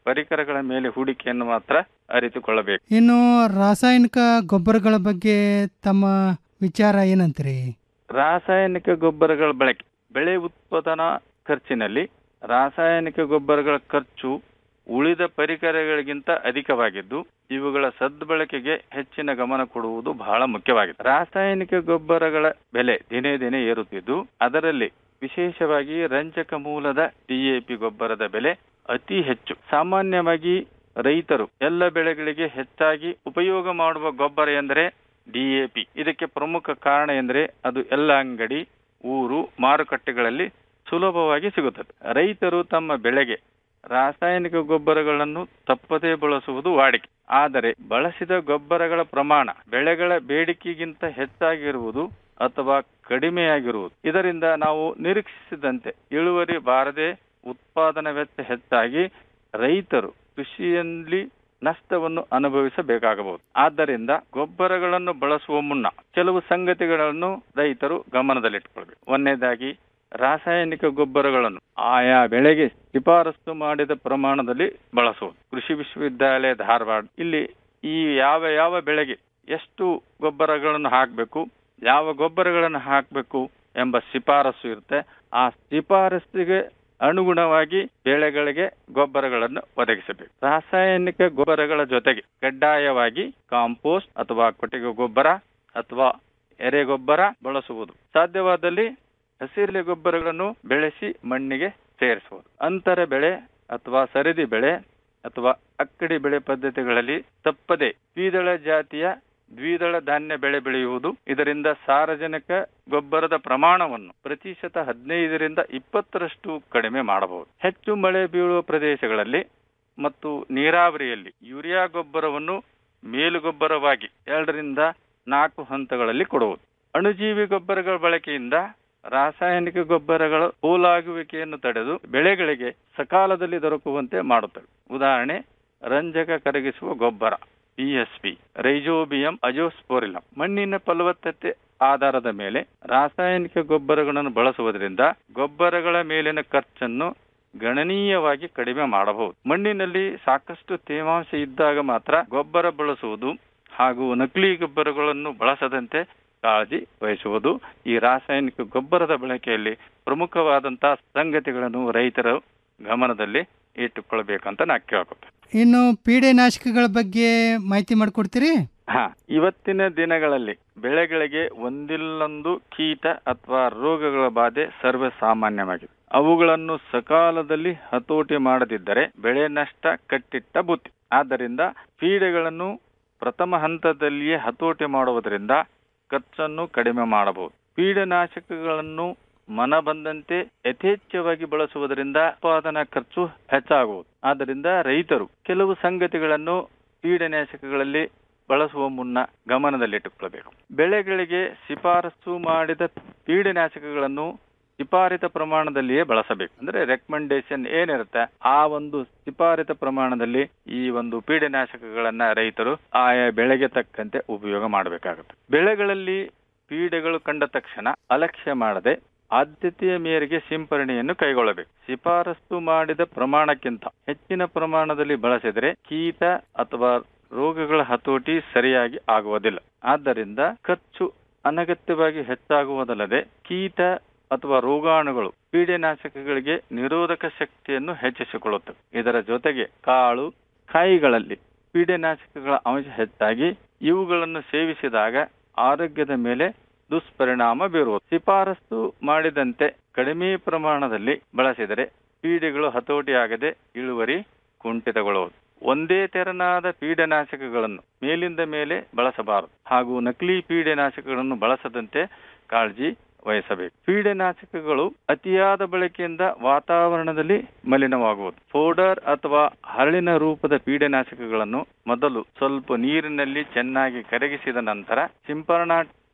ಪರಿಕರಗಳ ಮೇಲೆ ಹೂಡಿಕೆಯನ್ನು ಮಾತ್ರ ಅರಿತುಕೊಳ್ಳಬೇಕು ಇನ್ನು ರಾಸಾಯನಿಕ ಗೊಬ್ಬರಗಳ ಬಗ್ಗೆ ತಮ್ಮ ವಿಚಾರ ಏನಂತೀರಿ ರಾಸಾಯನಿಕ ಗೊಬ್ಬರಗಳ ಬಳಕೆ ಬೆಳೆ ಉತ್ಪಾದನಾ ಖರ್ಚಿನಲ್ಲಿ ರಾಸಾಯನಿಕ ಗೊಬ್ಬರಗಳ ಖರ್ಚು ಉಳಿದ ಪರಿಕರಗಳಿಗಿಂತ ಅಧಿಕವಾಗಿದ್ದು ಇವುಗಳ ಸದ್ಬಳಕೆಗೆ ಹೆಚ್ಚಿನ ಗಮನ ಕೊಡುವುದು ಬಹಳ ಮುಖ್ಯವಾಗಿದೆ ರಾಸಾಯನಿಕ ಗೊಬ್ಬರಗಳ ಬೆಲೆ ದಿನೇ ದಿನೇ ಏರುತ್ತಿದ್ದು ಅದರಲ್ಲಿ ವಿಶೇಷವಾಗಿ ರಂಜಕ ಮೂಲದ ಡಿಎಪಿ ಗೊಬ್ಬರದ ಬೆಲೆ ಅತಿ ಹೆಚ್ಚು ಸಾಮಾನ್ಯವಾಗಿ ರೈತರು ಎಲ್ಲ ಬೆಳೆಗಳಿಗೆ ಹೆಚ್ಚಾಗಿ ಉಪಯೋಗ ಮಾಡುವ ಗೊಬ್ಬರ ಎಂದರೆ ಡಿಎಪಿ ಇದಕ್ಕೆ ಪ್ರಮುಖ ಕಾರಣ ಎಂದರೆ ಅದು ಎಲ್ಲ ಅಂಗಡಿ ಊರು ಮಾರುಕಟ್ಟೆಗಳಲ್ಲಿ ಸುಲಭವಾಗಿ ಸಿಗುತ್ತದೆ ರೈತರು ತಮ್ಮ ಬೆಳೆಗೆ ರಾಸಾಯನಿಕ ಗೊಬ್ಬರಗಳನ್ನು ತಪ್ಪದೇ ಬಳಸುವುದು ವಾಡಿಕೆ ಆದರೆ ಬಳಸಿದ ಗೊಬ್ಬರಗಳ ಪ್ರಮಾಣ ಬೆಳೆಗಳ ಬೇಡಿಕೆಗಿಂತ ಹೆಚ್ಚಾಗಿರುವುದು ಅಥವಾ ಕಡಿಮೆಯಾಗಿರುವುದು ಇದರಿಂದ ನಾವು ನಿರೀಕ್ಷಿಸಿದಂತೆ ಇಳುವರಿ ಬಾರದೆ ಉತ್ಪಾದನಾ ವೆಚ್ಚ ಹೆಚ್ಚಾಗಿ ರೈತರು ಕೃಷಿಯಲ್ಲಿ ನಷ್ಟವನ್ನು ಅನುಭವಿಸಬೇಕಾಗಬಹುದು ಆದ್ದರಿಂದ ಗೊಬ್ಬರಗಳನ್ನು ಬಳಸುವ ಮುನ್ನ ಕೆಲವು ಸಂಗತಿಗಳನ್ನು ರೈತರು ಗಮನದಲ್ಲಿಟ್ಟುಕೊಳ್ಬೇಕು ಒಂದನೇದಾಗಿ ರಾಸಾಯನಿಕ ಗೊಬ್ಬರಗಳನ್ನು ಆಯಾ ಬೆಳೆಗೆ ಶಿಫಾರಸು ಮಾಡಿದ ಪ್ರಮಾಣದಲ್ಲಿ ಬಳಸುವುದು ಕೃಷಿ ವಿಶ್ವವಿದ್ಯಾಲಯ ಧಾರವಾಡ ಇಲ್ಲಿ ಈ ಯಾವ ಯಾವ ಬೆಳೆಗೆ ಎಷ್ಟು ಗೊಬ್ಬರಗಳನ್ನು ಹಾಕಬೇಕು ಯಾವ ಗೊಬ್ಬರಗಳನ್ನು ಹಾಕಬೇಕು ಎಂಬ ಶಿಫಾರಸು ಇರುತ್ತೆ ಆ ಶಿಫಾರಸ್ಸಿಗೆ ಅನುಗುಣವಾಗಿ ಬೆಳೆಗಳಿಗೆ ಗೊಬ್ಬರಗಳನ್ನು ಒದಗಿಸಬೇಕು ರಾಸಾಯನಿಕ ಗೊಬ್ಬರಗಳ ಜೊತೆಗೆ ಕಡ್ಡಾಯವಾಗಿ ಕಾಂಪೋಸ್ಟ್ ಅಥವಾ ಕೊಟ್ಟಿಗೆ ಗೊಬ್ಬರ ಅಥವಾ ಎರೆ ಗೊಬ್ಬರ ಬಳಸುವುದು ಸಾಧ್ಯವಾದಲ್ಲಿ ಹಸಿರೆಲೆ ಗೊಬ್ಬರಗಳನ್ನು ಬೆಳೆಸಿ ಮಣ್ಣಿಗೆ ಸೇರಿಸುವುದು ಅಂತರ ಬೆಳೆ ಅಥವಾ ಸರದಿ ಬೆಳೆ ಅಥವಾ ಅಕ್ಕಡಿ ಬೆಳೆ ಪದ್ಧತಿಗಳಲ್ಲಿ ತಪ್ಪದೆ ದ್ವಿದಳ ಜಾತಿಯ ದ್ವಿದಳ ಧಾನ್ಯ ಬೆಳೆ ಬೆಳೆಯುವುದು ಇದರಿಂದ ಸಾರಜನಕ ಗೊಬ್ಬರದ ಪ್ರಮಾಣವನ್ನು ಪ್ರತಿಶತ ಹದಿನೈದರಿಂದ ಇಪ್ಪತ್ತರಷ್ಟು ಕಡಿಮೆ ಮಾಡಬಹುದು ಹೆಚ್ಚು ಮಳೆ ಬೀಳುವ ಪ್ರದೇಶಗಳಲ್ಲಿ ಮತ್ತು ನೀರಾವರಿಯಲ್ಲಿ ಯೂರಿಯಾ ಗೊಬ್ಬರವನ್ನು ಮೇಲುಗೊಬ್ಬರವಾಗಿ ಎರಡರಿಂದ ನಾಲ್ಕು ಹಂತಗಳಲ್ಲಿ ಕೊಡುವುದು ಅಣುಜೀವಿ ಗೊಬ್ಬರಗಳ ಬಳಕೆಯಿಂದ ರಾಸಾಯನಿಕ ಗೊಬ್ಬರಗಳ ಪೋಲಾಗುವಿಕೆಯನ್ನು ತಡೆದು ಬೆಳೆಗಳಿಗೆ ಸಕಾಲದಲ್ಲಿ ದೊರಕುವಂತೆ ಮಾಡುತ್ತವೆ ಉದಾಹರಣೆ ರಂಜಕ ಕರಗಿಸುವ ಗೊಬ್ಬರ ಪಿಎಸ್ಪಿ ರೈಜೋಬಿಯಂ ಅಜೋಸ್ಪೋರಿಲಂ ಮಣ್ಣಿನ ಫಲವತ್ತತೆ ಆಧಾರದ ಮೇಲೆ ರಾಸಾಯನಿಕ ಗೊಬ್ಬರಗಳನ್ನು ಬಳಸುವುದರಿಂದ ಗೊಬ್ಬರಗಳ ಮೇಲಿನ ಖರ್ಚನ್ನು ಗಣನೀಯವಾಗಿ ಕಡಿಮೆ ಮಾಡಬಹುದು ಮಣ್ಣಿನಲ್ಲಿ ಸಾಕಷ್ಟು ತೇವಾಂಶ ಇದ್ದಾಗ ಮಾತ್ರ ಗೊಬ್ಬರ ಬಳಸುವುದು ಹಾಗೂ ನಕಲಿ ಗೊಬ್ಬರಗಳನ್ನು ಬಳಸದಂತೆ ಕಾಳಜಿ ವಹಿಸುವುದು ಈ ರಾಸಾಯನಿಕ ಗೊಬ್ಬರದ ಬಳಕೆಯಲ್ಲಿ ಪ್ರಮುಖವಾದಂತಹ ಸಂಗತಿಗಳನ್ನು ರೈತರು ಗಮನದಲ್ಲಿ ಇಟ್ಟುಕೊಳ್ಬೇಕಂತ ನಾ ಕೇಳ್ಕೊತೇನೆ ಇನ್ನು ಪೀಡೆನಾಶಕಗಳ ಬಗ್ಗೆ ಮಾಹಿತಿ ಮಾಡಿಕೊಡ್ತೀರಿ ಹಾ ಇವತ್ತಿನ ದಿನಗಳಲ್ಲಿ ಬೆಳೆಗಳಿಗೆ ಒಂದಿಲ್ಲೊಂದು ಕೀಟ ಅಥವಾ ರೋಗಗಳ ಬಾಧೆ ಸರ್ವೇ ಸಾಮಾನ್ಯವಾಗಿದೆ ಅವುಗಳನ್ನು ಸಕಾಲದಲ್ಲಿ ಹತೋಟಿ ಮಾಡದಿದ್ದರೆ ಬೆಳೆ ನಷ್ಟ ಕಟ್ಟಿಟ್ಟ ಬುತ್ತಿ ಆದ್ದರಿಂದ ಪೀಡೆಗಳನ್ನು ಪ್ರಥಮ ಹಂತದಲ್ಲಿಯೇ ಹತೋಟಿ ಮಾಡುವುದರಿಂದ ಖರ್ಚನ್ನು ಕಡಿಮೆ ಮಾಡಬಹುದು ಪೀಡನಾಶಕಗಳನ್ನು ಮನ ಬಂದಂತೆ ಯಥೇಚ್ಛವಾಗಿ ಬಳಸುವುದರಿಂದ ಉತ್ಪಾದನಾ ಖರ್ಚು ಹೆಚ್ಚಾಗುವುದು ಆದ್ದರಿಂದ ರೈತರು ಕೆಲವು ಸಂಗತಿಗಳನ್ನು ಕೀಟನಾಶಕಗಳಲ್ಲಿ ಬಳಸುವ ಮುನ್ನ ಗಮನದಲ್ಲಿಟ್ಟುಕೊಳ್ಳಬೇಕು ಬೆಳೆಗಳಿಗೆ ಶಿಫಾರಸು ಮಾಡಿದ ಕೀಟನಾಶಕಗಳನ್ನು ಶಿಫಾರಿತ ಪ್ರಮಾಣದಲ್ಲಿಯೇ ಬಳಸಬೇಕು ಅಂದ್ರೆ ರೆಕಮೆಂಡೇಶನ್ ಏನಿರುತ್ತೆ ಆ ಒಂದು ಶಿಫಾರಿತ ಪ್ರಮಾಣದಲ್ಲಿ ಈ ಒಂದು ಪೀಡನಾಶಕಗಳನ್ನ ರೈತರು ಆಯಾ ಬೆಳೆಗೆ ತಕ್ಕಂತೆ ಉಪಯೋಗ ಮಾಡಬೇಕಾಗುತ್ತೆ ಬೆಳೆಗಳಲ್ಲಿ ಪೀಡೆಗಳು ಕಂಡ ತಕ್ಷಣ ಅಲಕ್ಷ್ಯ ಮಾಡದೆ ಆದ್ಯತೆಯ ಮೇರೆಗೆ ಸಿಂಪರಣೆಯನ್ನು ಕೈಗೊಳ್ಳಬೇಕು ಶಿಫಾರಸು ಮಾಡಿದ ಪ್ರಮಾಣಕ್ಕಿಂತ ಹೆಚ್ಚಿನ ಪ್ರಮಾಣದಲ್ಲಿ ಬಳಸಿದರೆ ಕೀಟ ಅಥವಾ ರೋಗಗಳ ಹತೋಟಿ ಸರಿಯಾಗಿ ಆಗುವುದಿಲ್ಲ ಆದ್ದರಿಂದ ಖರ್ಚು ಅನಗತ್ಯವಾಗಿ ಹೆಚ್ಚಾಗುವುದಲ್ಲದೆ ಕೀಟ ಅಥವಾ ರೋಗಾಣುಗಳು ಪೀಡೆನಾಶಕಗಳಿಗೆ ನಿರೋಧಕ ಶಕ್ತಿಯನ್ನು ಹೆಚ್ಚಿಸಿಕೊಳ್ಳುತ್ತವೆ ಇದರ ಜೊತೆಗೆ ಕಾಳು ಕಾಯಿಗಳಲ್ಲಿ ಪೀಡೆನಾಶಕಗಳ ಅಂಶ ಹೆಚ್ಚಾಗಿ ಇವುಗಳನ್ನು ಸೇವಿಸಿದಾಗ ಆರೋಗ್ಯದ ಮೇಲೆ ದುಷ್ಪರಿಣಾಮ ಬೀರುವುದು ಶಿಫಾರಸು ಮಾಡಿದಂತೆ ಕಡಿಮೆ ಪ್ರಮಾಣದಲ್ಲಿ ಬಳಸಿದರೆ ಪೀಡೆಗಳು ಹತೋಟಿಯಾಗದೆ ಇಳುವರಿ ಕುಂಠಿತಗೊಳ್ಳುವುದು ಒಂದೇ ತೆರನಾದ ಪೀಡನಾಶಕಗಳನ್ನು ಮೇಲಿಂದ ಮೇಲೆ ಬಳಸಬಾರದು ಹಾಗೂ ನಕಲಿ ಪೀಡನಾಶಕಗಳನ್ನು ಬಳಸದಂತೆ ಕಾಳಜಿ ವಹಿಸಬೇಕು ಪೀಡನಾಶಕಗಳು ಅತಿಯಾದ ಬಳಕೆಯಿಂದ ವಾತಾವರಣದಲ್ಲಿ ಮಲಿನವಾಗುವುದು ಪೌಡರ್ ಅಥವಾ ಹರಳಿನ ರೂಪದ ಪೀಡನಾಶಕಗಳನ್ನು ಮೊದಲು ಸ್ವಲ್ಪ ನೀರಿನಲ್ಲಿ ಚೆನ್ನಾಗಿ ಕರಗಿಸಿದ ನಂತರ ಸಿಂಪರಣಾ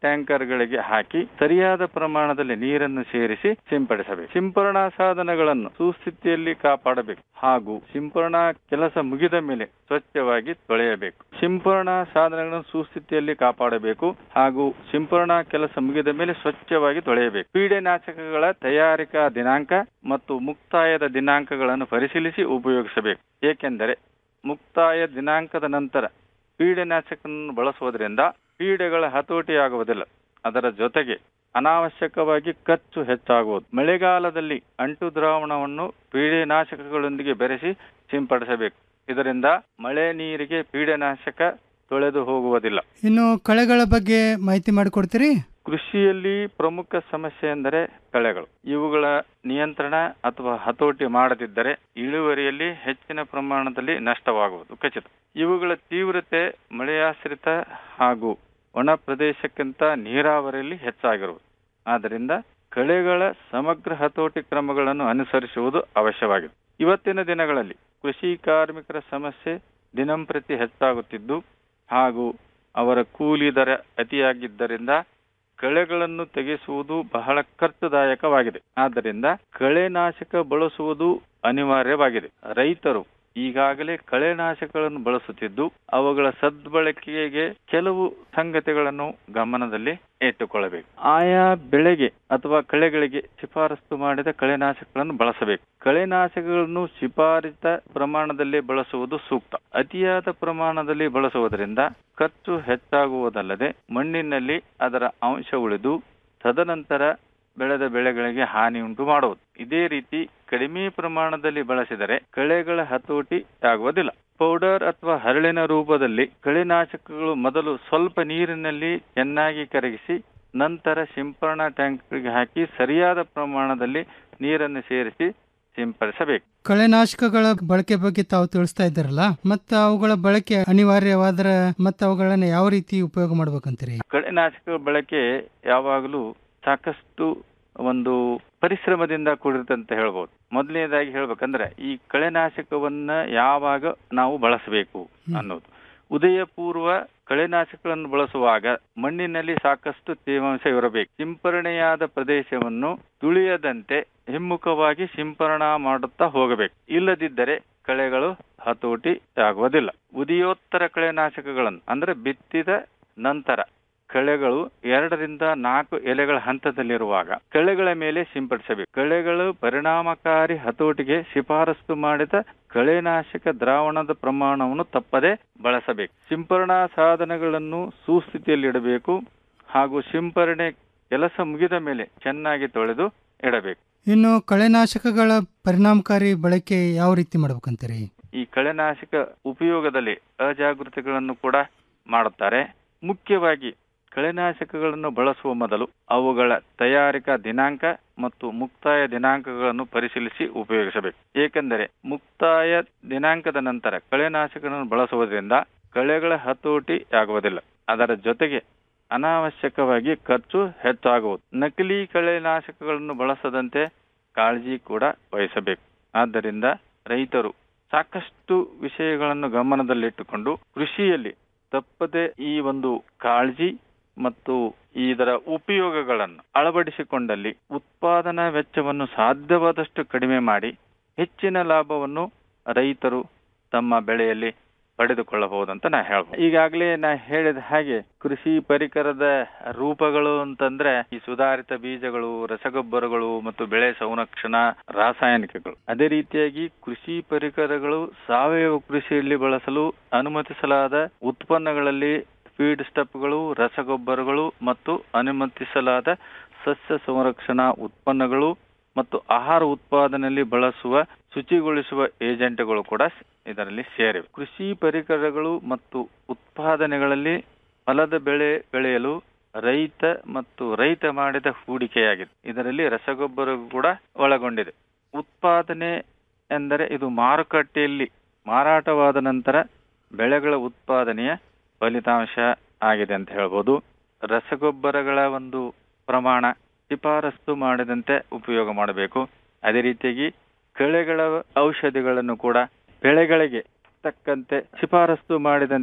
ಟ್ಯಾಂಕರ್ಗಳಿಗೆ ಹಾಕಿ ಸರಿಯಾದ ಪ್ರಮಾಣದಲ್ಲಿ ನೀರನ್ನು ಸೇರಿಸಿ ಸಿಂಪಡಿಸಬೇಕು ಸಿಂಪರಣಾ ಸಾಧನಗಳನ್ನು ಸುಸ್ಥಿತಿಯಲ್ಲಿ ಕಾಪಾಡಬೇಕು ಹಾಗೂ ಸಿಂಪರಣಾ ಕೆಲಸ ಮುಗಿದ ಮೇಲೆ ಸ್ವಚ್ಛವಾಗಿ ತೊಳೆಯಬೇಕು ಸಿಂಪರಣಾ ಸಾಧನಗಳನ್ನು ಸುಸ್ಥಿತಿಯಲ್ಲಿ ಕಾಪಾಡಬೇಕು ಹಾಗೂ ಸಿಂಪರಣಾ ಕೆಲಸ ಮುಗಿದ ಮೇಲೆ ಸ್ವಚ್ಛವಾಗಿ ತೊಳೆಯಬೇಕು ಪೀಡೆನಾಶಕಗಳ ತಯಾರಿಕಾ ದಿನಾಂಕ ಮತ್ತು ಮುಕ್ತಾಯದ ದಿನಾಂಕಗಳನ್ನು ಪರಿಶೀಲಿಸಿ ಉಪಯೋಗಿಸಬೇಕು ಏಕೆಂದರೆ ಮುಕ್ತಾಯ ದಿನಾಂಕದ ನಂತರ ಪೀಡೆನಾಶಕವನ್ನು ಬಳಸುವುದರಿಂದ ಪೀಡೆಗಳ ಹತೋಟಿಯಾಗುವುದಿಲ್ಲ ಅದರ ಜೊತೆಗೆ ಅನಾವಶ್ಯಕವಾಗಿ ಖರ್ಚು ಹೆಚ್ಚಾಗುವುದು ಮಳೆಗಾಲದಲ್ಲಿ ಅಂಟು ದ್ರಾವಣವನ್ನು ಪೀಡೆನಾಶಕಗಳೊಂದಿಗೆ ಬೆರೆಸಿ ಸಿಂಪಡಿಸಬೇಕು ಇದರಿಂದ ಮಳೆ ನೀರಿಗೆ ಪೀಡೆನಾಶಕ ತೊಳೆದು ಹೋಗುವುದಿಲ್ಲ ಇನ್ನು ಕಳೆಗಳ ಬಗ್ಗೆ ಮಾಹಿತಿ ಮಾಡಿಕೊಡ್ತೀರಿ ಕೃಷಿಯಲ್ಲಿ ಪ್ರಮುಖ ಸಮಸ್ಯೆ ಎಂದರೆ ಕಳೆಗಳು ಇವುಗಳ ನಿಯಂತ್ರಣ ಅಥವಾ ಹತೋಟಿ ಮಾಡದಿದ್ದರೆ ಇಳುವರಿಯಲ್ಲಿ ಹೆಚ್ಚಿನ ಪ್ರಮಾಣದಲ್ಲಿ ನಷ್ಟವಾಗುವುದು ಖಚಿತ ಇವುಗಳ ತೀವ್ರತೆ ಮಳೆಯಾಶ್ರಿತ ಹಾಗೂ ಒಣ ಪ್ರದೇಶಕ್ಕಿಂತ ನೀರಾವರಿಯಲ್ಲಿ ಹೆಚ್ಚಾಗಿರುವುದು ಆದ್ದರಿಂದ ಕಳೆಗಳ ಸಮಗ್ರ ಹತೋಟಿ ಕ್ರಮಗಳನ್ನು ಅನುಸರಿಸುವುದು ಅವಶ್ಯವಾಗಿದೆ ಇವತ್ತಿನ ದಿನಗಳಲ್ಲಿ ಕೃಷಿ ಕಾರ್ಮಿಕರ ಸಮಸ್ಯೆ ದಿನಂಪ್ರತಿ ಹೆಚ್ಚಾಗುತ್ತಿದ್ದು ಹಾಗೂ ಅವರ ಕೂಲಿ ದರ ಅತಿಯಾಗಿದ್ದರಿಂದ ಕಳೆಗಳನ್ನು ತೆಗೆಸುವುದು ಬಹಳ ಖರ್ಚುದಾಯಕವಾಗಿದೆ ಆದ್ದರಿಂದ ಕಳೆನಾಶಕ ಬಳಸುವುದು ಅನಿವಾರ್ಯವಾಗಿದೆ ರೈತರು ಈಗಾಗಲೇ ಕಳೆನಾಶಕಗಳನ್ನು ಬಳಸುತ್ತಿದ್ದು ಅವುಗಳ ಸದ್ಬಳಕೆಗೆ ಕೆಲವು ಸಂಗತಿಗಳನ್ನು ಗಮನದಲ್ಲಿ ಇಟ್ಟುಕೊಳ್ಳಬೇಕು ಆಯಾ ಬೆಳೆಗೆ ಅಥವಾ ಕಳೆಗಳಿಗೆ ಶಿಫಾರಸು ಮಾಡಿದ ಕಳೆನಾಶಕಗಳನ್ನು ಬಳಸಬೇಕು ಕಳೆನಾಶಕಗಳನ್ನು ಶಿಫಾರಿತ ಪ್ರಮಾಣದಲ್ಲಿ ಬಳಸುವುದು ಸೂಕ್ತ ಅತಿಯಾದ ಪ್ರಮಾಣದಲ್ಲಿ ಬಳಸುವುದರಿಂದ ಖರ್ಚು ಹೆಚ್ಚಾಗುವುದಲ್ಲದೆ ಮಣ್ಣಿನಲ್ಲಿ ಅದರ ಅಂಶ ಉಳಿದು ತದನಂತರ ಬೆಳೆದ ಬೆಳೆಗಳಿಗೆ ಹಾನಿ ಉಂಟು ಮಾಡುವುದು ಇದೇ ರೀತಿ ಕಡಿಮೆ ಪ್ರಮಾಣದಲ್ಲಿ ಬಳಸಿದರೆ ಕಳೆಗಳ ಹತೋಟಿ ಆಗುವುದಿಲ್ಲ ಪೌಡರ್ ಅಥವಾ ಹರಳಿನ ರೂಪದಲ್ಲಿ ಕಳೆನಾಶಕಗಳು ಮೊದಲು ಸ್ವಲ್ಪ ನೀರಿನಲ್ಲಿ ಚೆನ್ನಾಗಿ ಕರಗಿಸಿ ನಂತರ ಸಿಂಪರಣಾ ಟ್ಯಾಂಕ್ಗಳಿಗೆ ಹಾಕಿ ಸರಿಯಾದ ಪ್ರಮಾಣದಲ್ಲಿ ನೀರನ್ನು ಸೇರಿಸಿ ಸಿಂಪಡಿಸಬೇಕು ಕಳೆನಾಶಕಗಳ ಬಳಕೆ ಬಗ್ಗೆ ತಾವು ತಿಳಿಸ್ತಾ ಇದ್ದಾರಲ್ಲ ಮತ್ತು ಅವುಗಳ ಬಳಕೆ ಅನಿವಾರ್ಯವಾದ್ರೆ ಮತ್ತು ಅವುಗಳನ್ನ ಯಾವ ರೀತಿ ಉಪಯೋಗ ಮಾಡ್ಬೇಕಂತೀರಿ ಕಳೆನಾಶಕ ಬಳಕೆ ಯಾವಾಗಲೂ ಸಾಕಷ್ಟು ಒಂದು ಪರಿಶ್ರಮದಿಂದ ಕೂಡಿರುತ್ತೆ ಅಂತ ಹೇಳ್ಬೋದು ಮೊದಲನೇದಾಗಿ ಹೇಳ್ಬೇಕಂದ್ರೆ ಈ ಕಳೆನಾಶಕವನ್ನ ಯಾವಾಗ ನಾವು ಬಳಸಬೇಕು ಅನ್ನೋದು ಉದಯ ಪೂರ್ವ ಕಳೆನಾಶಕಗಳನ್ನು ಬಳಸುವಾಗ ಮಣ್ಣಿನಲ್ಲಿ ಸಾಕಷ್ಟು ತೇವಾಂಶ ಇರಬೇಕು ಸಿಂಪರಣೆಯಾದ ಪ್ರದೇಶವನ್ನು ತುಳಿಯದಂತೆ ಹಿಮ್ಮುಖವಾಗಿ ಸಿಂಪರಣಾ ಮಾಡುತ್ತಾ ಹೋಗಬೇಕು ಇಲ್ಲದಿದ್ದರೆ ಕಳೆಗಳು ಹತೋಟಿ ಆಗುವುದಿಲ್ಲ ಉದಯೋತ್ತರ ಕಳೆನಾಶಕಗಳನ್ನು ಅಂದ್ರೆ ಬಿತ್ತಿದ ನಂತರ ಕಳೆಗಳು ಎರಡರಿಂದ ನಾಲ್ಕು ಎಲೆಗಳ ಹಂತದಲ್ಲಿರುವಾಗ ಕಳೆಗಳ ಮೇಲೆ ಸಿಂಪಡಿಸಬೇಕು ಕಳೆಗಳು ಪರಿಣಾಮಕಾರಿ ಹತೋಟಿಗೆ ಶಿಫಾರಸು ಮಾಡಿದ ಕಳೆನಾಶಕ ದ್ರಾವಣದ ಪ್ರಮಾಣವನ್ನು ತಪ್ಪದೆ ಬಳಸಬೇಕು ಸಿಂಪರಣಾ ಸಾಧನಗಳನ್ನು ಸುಸ್ಥಿತಿಯಲ್ಲಿಡಬೇಕು ಹಾಗೂ ಸಿಂಪರಣೆ ಕೆಲಸ ಮುಗಿದ ಮೇಲೆ ಚೆನ್ನಾಗಿ ತೊಳೆದು ಇಡಬೇಕು ಇನ್ನು ಕಳೆನಾಶಕಗಳ ಪರಿಣಾಮಕಾರಿ ಬಳಕೆ ಯಾವ ರೀತಿ ಮಾಡ್ಬೇಕಂತೀರಿ ಈ ಕಳೆನಾಶಕ ಉಪಯೋಗದಲ್ಲಿ ಅಜಾಗೃತಿಗಳನ್ನು ಕೂಡ ಮಾಡುತ್ತಾರೆ ಮುಖ್ಯವಾಗಿ ಕಳೆನಾಶಕಗಳನ್ನು ಬಳಸುವ ಮೊದಲು ಅವುಗಳ ತಯಾರಿಕಾ ದಿನಾಂಕ ಮತ್ತು ಮುಕ್ತಾಯ ದಿನಾಂಕಗಳನ್ನು ಪರಿಶೀಲಿಸಿ ಉಪಯೋಗಿಸಬೇಕು ಏಕೆಂದರೆ ಮುಕ್ತಾಯ ದಿನಾಂಕದ ನಂತರ ಕಳೆನಾಶಕಗಳನ್ನು ಬಳಸುವುದರಿಂದ ಕಳೆಗಳ ಹತೋಟಿ ಆಗುವುದಿಲ್ಲ ಅದರ ಜೊತೆಗೆ ಅನಾವಶ್ಯಕವಾಗಿ ಖರ್ಚು ಹೆಚ್ಚಾಗುವುದು ನಕಲಿ ಕಳೆನಾಶಕಗಳನ್ನು ಬಳಸದಂತೆ ಕಾಳಜಿ ಕೂಡ ವಹಿಸಬೇಕು ಆದ್ದರಿಂದ ರೈತರು ಸಾಕಷ್ಟು ವಿಷಯಗಳನ್ನು ಗಮನದಲ್ಲಿಟ್ಟುಕೊಂಡು ಕೃಷಿಯಲ್ಲಿ ತಪ್ಪದೆ ಈ ಒಂದು ಕಾಳಜಿ ಮತ್ತು ಇದರ ಉಪಯೋಗಗಳನ್ನು ಅಳವಡಿಸಿಕೊಂಡಲ್ಲಿ ಉತ್ಪಾದನಾ ವೆಚ್ಚವನ್ನು ಸಾಧ್ಯವಾದಷ್ಟು ಕಡಿಮೆ ಮಾಡಿ ಹೆಚ್ಚಿನ ಲಾಭವನ್ನು ರೈತರು ತಮ್ಮ ಬೆಳೆಯಲ್ಲಿ ಪಡೆದುಕೊಳ್ಳಬಹುದಂತ ನಾ ಹೇಳ್ಬೋದು ಈಗಾಗಲೇ ನಾ ಹೇಳಿದ ಹಾಗೆ ಕೃಷಿ ಪರಿಕರದ ರೂಪಗಳು ಅಂತಂದ್ರೆ ಈ ಸುಧಾರಿತ ಬೀಜಗಳು ರಸಗೊಬ್ಬರಗಳು ಮತ್ತು ಬೆಳೆ ಸಂರಕ್ಷಣಾ ರಾಸಾಯನಿಕಗಳು ಅದೇ ರೀತಿಯಾಗಿ ಕೃಷಿ ಪರಿಕರಗಳು ಸಾವಯವ ಕೃಷಿಯಲ್ಲಿ ಬಳಸಲು ಅನುಮತಿಸಲಾದ ಉತ್ಪನ್ನಗಳಲ್ಲಿ ಫೀಡ್ ಸ್ಟೆಪ್ಗಳು ರಸಗೊಬ್ಬರಗಳು ಮತ್ತು ಅನುಮತಿಸಲಾದ ಸಸ್ಯ ಸಂರಕ್ಷಣಾ ಉತ್ಪನ್ನಗಳು ಮತ್ತು ಆಹಾರ ಉತ್ಪಾದನೆಯಲ್ಲಿ ಬಳಸುವ ಶುಚಿಗೊಳಿಸುವ ಏಜೆಂಟ್ಗಳು ಕೂಡ ಇದರಲ್ಲಿ ಸೇರಿವೆ ಕೃಷಿ ಪರಿಕರಗಳು ಮತ್ತು ಉತ್ಪಾದನೆಗಳಲ್ಲಿ ಫಲದ ಬೆಳೆ ಬೆಳೆಯಲು ರೈತ ಮತ್ತು ರೈತ ಮಾಡಿದ ಹೂಡಿಕೆಯಾಗಿದೆ ಇದರಲ್ಲಿ ರಸಗೊಬ್ಬರ ಕೂಡ ಒಳಗೊಂಡಿದೆ ಉತ್ಪಾದನೆ ಎಂದರೆ ಇದು ಮಾರುಕಟ್ಟೆಯಲ್ಲಿ ಮಾರಾಟವಾದ ನಂತರ ಬೆಳೆಗಳ ಉತ್ಪಾದನೆಯ ಫಲಿತಾಂಶ ಆಗಿದೆ ಅಂತ ಹೇಳ್ಬೋದು ರಸಗೊಬ್ಬರಗಳ ಒಂದು ಪ್ರಮಾಣ ಶಿಫಾರಸು ಮಾಡಿದಂತೆ ಉಪಯೋಗ ಮಾಡಬೇಕು ಅದೇ ರೀತಿಯಾಗಿ ಕಳೆಗಳ ಔಷಧಿಗಳನ್ನು ಕೂಡ ಬೆಳೆಗಳಿಗೆ ತಕ್ಕಂತೆ ಶಿಫಾರಸು ಮಾಡಿದಂತೆ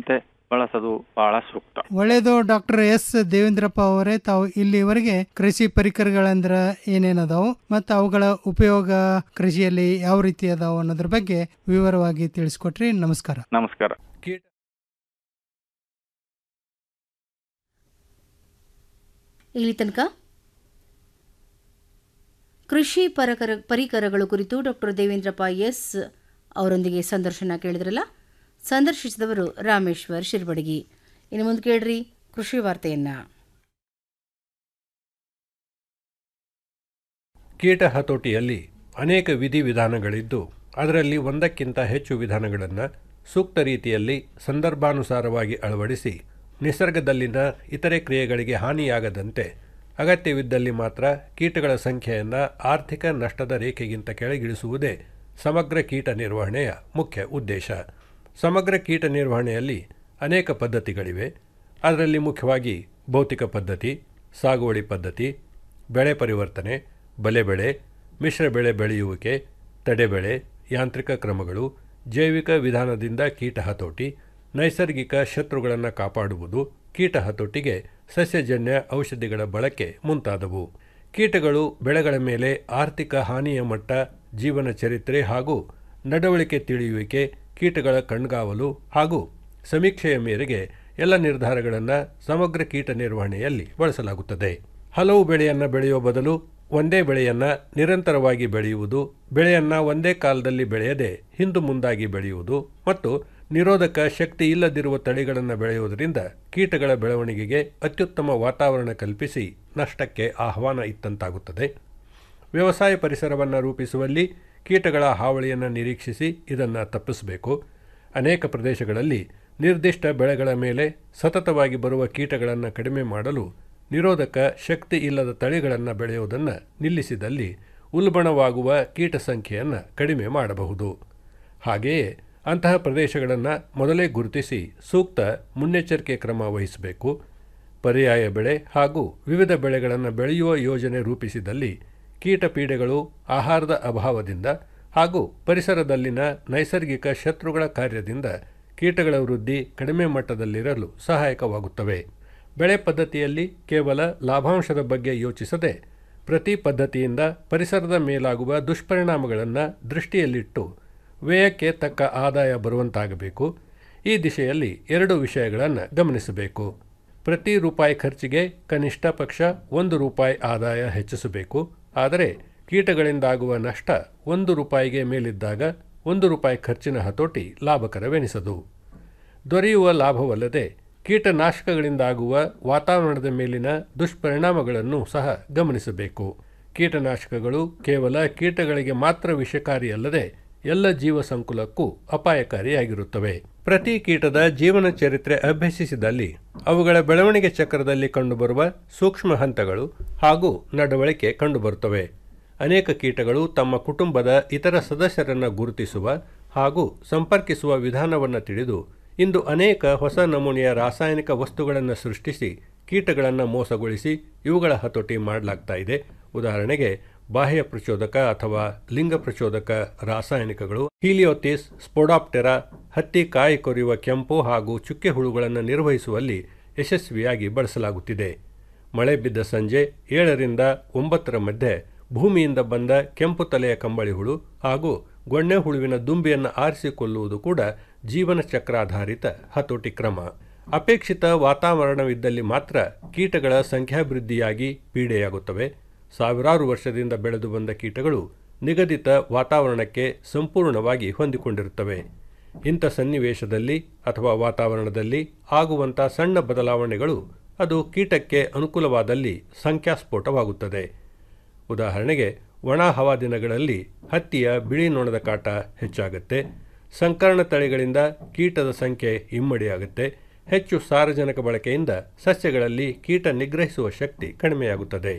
ಬಳಸೋದು ಬಹಳ ಸೂಕ್ತ ಒಳ್ಳೇದು ಡಾಕ್ಟರ್ ಎಸ್ ದೇವೇಂದ್ರಪ್ಪ ಅವರೇ ತಾವು ಇಲ್ಲಿವರೆಗೆ ಕೃಷಿ ಪರಿಕರಗಳಂದ್ರ ಏನೇನದಾವು ಮತ್ತು ಅವುಗಳ ಉಪಯೋಗ ಕೃಷಿಯಲ್ಲಿ ಯಾವ ರೀತಿ ಅದಾವು ಅನ್ನೋದ್ರ ಬಗ್ಗೆ ವಿವರವಾಗಿ ತಿಳಿಸ್ಕೊಟ್ರಿ ನಮಸ್ಕಾರ ನಮಸ್ಕಾರ ಇಲ್ಲಿ ತನಕ ಕೃಷಿ ಪರಕರ ಪರಿಕರಗಳು ಕುರಿತು ಡಾಕ್ಟರ್ ದೇವೇಂದ್ರಪ್ಪ ಎಸ್ ಅವರೊಂದಿಗೆ ಸಂದರ್ಶನ ಕೇಳಿದ್ರಲ್ಲ ಸಂದರ್ಶಿಸಿದವರು ರಾಮೇಶ್ವರ್ ಶಿರ್ಬಡಗಿ ಇನ್ನು ಮುಂದೆ ಕೇಳ್ರಿ ಕೃಷಿ ವಾರ್ತೆಯನ್ನ ಕೀಟ ಹತೋಟಿಯಲ್ಲಿ ಅನೇಕ ವಿಧಿವಿಧಾನಗಳಿದ್ದು ಅದರಲ್ಲಿ ಒಂದಕ್ಕಿಂತ ಹೆಚ್ಚು ವಿಧಾನಗಳನ್ನು ಸೂಕ್ತ ರೀತಿಯಲ್ಲಿ ಸಂದರ್ಭಾನುಸಾರವಾಗಿ ಅಳವಡಿಸಿ ನಿಸರ್ಗದಲ್ಲಿನ ಇತರೆ ಕ್ರಿಯೆಗಳಿಗೆ ಹಾನಿಯಾಗದಂತೆ ಅಗತ್ಯವಿದ್ದಲ್ಲಿ ಮಾತ್ರ ಕೀಟಗಳ ಸಂಖ್ಯೆಯನ್ನು ಆರ್ಥಿಕ ನಷ್ಟದ ರೇಖೆಗಿಂತ ಕೆಳಗಿಳಿಸುವುದೇ ಸಮಗ್ರ ಕೀಟ ನಿರ್ವಹಣೆಯ ಮುಖ್ಯ ಉದ್ದೇಶ ಸಮಗ್ರ ಕೀಟ ನಿರ್ವಹಣೆಯಲ್ಲಿ ಅನೇಕ ಪದ್ಧತಿಗಳಿವೆ ಅದರಲ್ಲಿ ಮುಖ್ಯವಾಗಿ ಭೌತಿಕ ಪದ್ಧತಿ ಸಾಗುವಳಿ ಪದ್ಧತಿ ಬೆಳೆ ಪರಿವರ್ತನೆ ಬಲೆ ಬೆಳೆ ಮಿಶ್ರ ಬೆಳೆ ಬೆಳೆಯುವಿಕೆ ತಡೆಬೆಳೆ ಯಾಂತ್ರಿಕ ಕ್ರಮಗಳು ಜೈವಿಕ ವಿಧಾನದಿಂದ ಕೀಟ ಹತೋಟಿ ನೈಸರ್ಗಿಕ ಶತ್ರುಗಳನ್ನು ಕಾಪಾಡುವುದು ಕೀಟ ಹತೋಟಿಗೆ ಸಸ್ಯಜನ್ಯ ಔಷಧಿಗಳ ಬಳಕೆ ಮುಂತಾದವು ಕೀಟಗಳು ಬೆಳೆಗಳ ಮೇಲೆ ಆರ್ಥಿಕ ಹಾನಿಯ ಮಟ್ಟ ಜೀವನ ಚರಿತ್ರೆ ಹಾಗೂ ನಡವಳಿಕೆ ತಿಳಿಯುವಿಕೆ ಕೀಟಗಳ ಕಣ್ಗಾವಲು ಹಾಗೂ ಸಮೀಕ್ಷೆಯ ಮೇರೆಗೆ ಎಲ್ಲ ನಿರ್ಧಾರಗಳನ್ನು ಸಮಗ್ರ ಕೀಟ ನಿರ್ವಹಣೆಯಲ್ಲಿ ಬಳಸಲಾಗುತ್ತದೆ ಹಲವು ಬೆಳೆಯನ್ನು ಬೆಳೆಯುವ ಬದಲು ಒಂದೇ ಬೆಳೆಯನ್ನು ನಿರಂತರವಾಗಿ ಬೆಳೆಯುವುದು ಬೆಳೆಯನ್ನು ಒಂದೇ ಕಾಲದಲ್ಲಿ ಬೆಳೆಯದೆ ಹಿಂದು ಮುಂದಾಗಿ ಬೆಳೆಯುವುದು ಮತ್ತು ನಿರೋಧಕ ಶಕ್ತಿ ಇಲ್ಲದಿರುವ ತಳಿಗಳನ್ನು ಬೆಳೆಯುವುದರಿಂದ ಕೀಟಗಳ ಬೆಳವಣಿಗೆಗೆ ಅತ್ಯುತ್ತಮ ವಾತಾವರಣ ಕಲ್ಪಿಸಿ ನಷ್ಟಕ್ಕೆ ಆಹ್ವಾನ ಇತ್ತಂತಾಗುತ್ತದೆ ವ್ಯವಸಾಯ ಪರಿಸರವನ್ನು ರೂಪಿಸುವಲ್ಲಿ ಕೀಟಗಳ ಹಾವಳಿಯನ್ನು ನಿರೀಕ್ಷಿಸಿ ಇದನ್ನು ತಪ್ಪಿಸಬೇಕು ಅನೇಕ ಪ್ರದೇಶಗಳಲ್ಲಿ ನಿರ್ದಿಷ್ಟ ಬೆಳೆಗಳ ಮೇಲೆ ಸತತವಾಗಿ ಬರುವ ಕೀಟಗಳನ್ನು ಕಡಿಮೆ ಮಾಡಲು ನಿರೋಧಕ ಶಕ್ತಿ ಇಲ್ಲದ ತಳಿಗಳನ್ನು ಬೆಳೆಯುವುದನ್ನು ನಿಲ್ಲಿಸಿದಲ್ಲಿ ಉಲ್ಬಣವಾಗುವ ಕೀಟ ಸಂಖ್ಯೆಯನ್ನು ಕಡಿಮೆ ಮಾಡಬಹುದು ಹಾಗೆಯೇ ಅಂತಹ ಪ್ರದೇಶಗಳನ್ನು ಮೊದಲೇ ಗುರುತಿಸಿ ಸೂಕ್ತ ಮುನ್ನೆಚ್ಚರಿಕೆ ಕ್ರಮ ವಹಿಸಬೇಕು ಪರ್ಯಾಯ ಬೆಳೆ ಹಾಗೂ ವಿವಿಧ ಬೆಳೆಗಳನ್ನು ಬೆಳೆಯುವ ಯೋಜನೆ ರೂಪಿಸಿದಲ್ಲಿ ಕೀಟ ಪೀಡೆಗಳು ಆಹಾರದ ಅಭಾವದಿಂದ ಹಾಗೂ ಪರಿಸರದಲ್ಲಿನ ನೈಸರ್ಗಿಕ ಶತ್ರುಗಳ ಕಾರ್ಯದಿಂದ ಕೀಟಗಳ ವೃದ್ಧಿ ಕಡಿಮೆ ಮಟ್ಟದಲ್ಲಿರಲು ಸಹಾಯಕವಾಗುತ್ತವೆ ಬೆಳೆ ಪದ್ಧತಿಯಲ್ಲಿ ಕೇವಲ ಲಾಭಾಂಶದ ಬಗ್ಗೆ ಯೋಚಿಸದೆ ಪ್ರತಿ ಪದ್ಧತಿಯಿಂದ ಪರಿಸರದ ಮೇಲಾಗುವ ದುಷ್ಪರಿಣಾಮಗಳನ್ನು ದೃಷ್ಟಿಯಲ್ಲಿಟ್ಟು ವ್ಯಯಕ್ಕೆ ತಕ್ಕ ಆದಾಯ ಬರುವಂತಾಗಬೇಕು ಈ ದಿಶೆಯಲ್ಲಿ ಎರಡು ವಿಷಯಗಳನ್ನು ಗಮನಿಸಬೇಕು ಪ್ರತಿ ರೂಪಾಯಿ ಖರ್ಚಿಗೆ ಕನಿಷ್ಠ ಪಕ್ಷ ಒಂದು ರೂಪಾಯಿ ಆದಾಯ ಹೆಚ್ಚಿಸಬೇಕು ಆದರೆ ಕೀಟಗಳಿಂದಾಗುವ ನಷ್ಟ ಒಂದು ರೂಪಾಯಿಗೆ ಮೇಲಿದ್ದಾಗ ಒಂದು ರೂಪಾಯಿ ಖರ್ಚಿನ ಹತೋಟಿ ಲಾಭಕರವೆನಿಸದು ದೊರೆಯುವ ಲಾಭವಲ್ಲದೆ ಕೀಟನಾಶಕಗಳಿಂದಾಗುವ ವಾತಾವರಣದ ಮೇಲಿನ ದುಷ್ಪರಿಣಾಮಗಳನ್ನು ಸಹ ಗಮನಿಸಬೇಕು ಕೀಟನಾಶಕಗಳು ಕೇವಲ ಕೀಟಗಳಿಗೆ ಮಾತ್ರ ವಿಷಕಾರಿಯಲ್ಲದೆ ಎಲ್ಲ ಜೀವ ಸಂಕುಲಕ್ಕೂ ಅಪಾಯಕಾರಿಯಾಗಿರುತ್ತವೆ ಪ್ರತಿ ಕೀಟದ ಜೀವನ ಚರಿತ್ರೆ ಅಭ್ಯಸಿಸಿದಲ್ಲಿ ಅವುಗಳ ಬೆಳವಣಿಗೆ ಚಕ್ರದಲ್ಲಿ ಕಂಡುಬರುವ ಸೂಕ್ಷ್ಮ ಹಂತಗಳು ಹಾಗೂ ನಡವಳಿಕೆ ಕಂಡುಬರುತ್ತವೆ ಅನೇಕ ಕೀಟಗಳು ತಮ್ಮ ಕುಟುಂಬದ ಇತರ ಸದಸ್ಯರನ್ನು ಗುರುತಿಸುವ ಹಾಗೂ ಸಂಪರ್ಕಿಸುವ ವಿಧಾನವನ್ನು ತಿಳಿದು ಇಂದು ಅನೇಕ ಹೊಸ ನಮೂನೆಯ ರಾಸಾಯನಿಕ ವಸ್ತುಗಳನ್ನು ಸೃಷ್ಟಿಸಿ ಕೀಟಗಳನ್ನು ಮೋಸಗೊಳಿಸಿ ಇವುಗಳ ಹತೋಟಿ ಮಾಡಲಾಗ್ತಾ ಇದೆ ಉದಾಹರಣೆಗೆ ಬಾಹ್ಯ ಪ್ರಚೋದಕ ಅಥವಾ ಲಿಂಗ ಪ್ರಚೋದಕ ರಾಸಾಯನಿಕಗಳು ಹೀಲಿಯೋತಿಸ್ ಸ್ಪೋಡಾಪ್ಟೆರಾ ಹತ್ತಿ ಕಾಯಿ ಕೊರೆಯುವ ಕೆಂಪು ಹಾಗೂ ಚುಕ್ಕೆ ಹುಳುಗಳನ್ನು ನಿರ್ವಹಿಸುವಲ್ಲಿ ಯಶಸ್ವಿಯಾಗಿ ಬಳಸಲಾಗುತ್ತಿದೆ ಮಳೆ ಬಿದ್ದ ಸಂಜೆ ಏಳರಿಂದ ಒಂಬತ್ತರ ಮಧ್ಯೆ ಭೂಮಿಯಿಂದ ಬಂದ ಕೆಂಪು ತಲೆಯ ಕಂಬಳಿ ಹುಳು ಹಾಗೂ ಗೊಣ್ಣೆ ಹುಳುವಿನ ದುಂಬಿಯನ್ನು ಆರಿಸಿಕೊಳ್ಳುವುದು ಕೂಡ ಜೀವನ ಚಕ್ರಾಧಾರಿತ ಹತೋಟಿ ಕ್ರಮ ಅಪೇಕ್ಷಿತ ವಾತಾವರಣವಿದ್ದಲ್ಲಿ ಮಾತ್ರ ಕೀಟಗಳ ಸಂಖ್ಯಾಭಿವೃದ್ಧಿಯಾಗಿ ಪೀಡೆಯಾಗುತ್ತವೆ ಸಾವಿರಾರು ವರ್ಷದಿಂದ ಬೆಳೆದು ಬಂದ ಕೀಟಗಳು ನಿಗದಿತ ವಾತಾವರಣಕ್ಕೆ ಸಂಪೂರ್ಣವಾಗಿ ಹೊಂದಿಕೊಂಡಿರುತ್ತವೆ ಇಂಥ ಸನ್ನಿವೇಶದಲ್ಲಿ ಅಥವಾ ವಾತಾವರಣದಲ್ಲಿ ಆಗುವಂಥ ಸಣ್ಣ ಬದಲಾವಣೆಗಳು ಅದು ಕೀಟಕ್ಕೆ ಅನುಕೂಲವಾದಲ್ಲಿ ಸಂಖ್ಯಾಸ್ಫೋಟವಾಗುತ್ತದೆ ಉದಾಹರಣೆಗೆ ಒಣ ಹವಾದಿನಗಳಲ್ಲಿ ಹತ್ತಿಯ ಬಿಳಿ ನೊಣದ ಕಾಟ ಹೆಚ್ಚಾಗುತ್ತೆ ಸಂಕರಣ ತಳಿಗಳಿಂದ ಕೀಟದ ಸಂಖ್ಯೆ ಇಮ್ಮಡಿಯಾಗುತ್ತೆ ಹೆಚ್ಚು ಸಾರಜನಕ ಬಳಕೆಯಿಂದ ಸಸ್ಯಗಳಲ್ಲಿ ಕೀಟ ನಿಗ್ರಹಿಸುವ ಶಕ್ತಿ ಕಡಿಮೆಯಾಗುತ್ತದೆ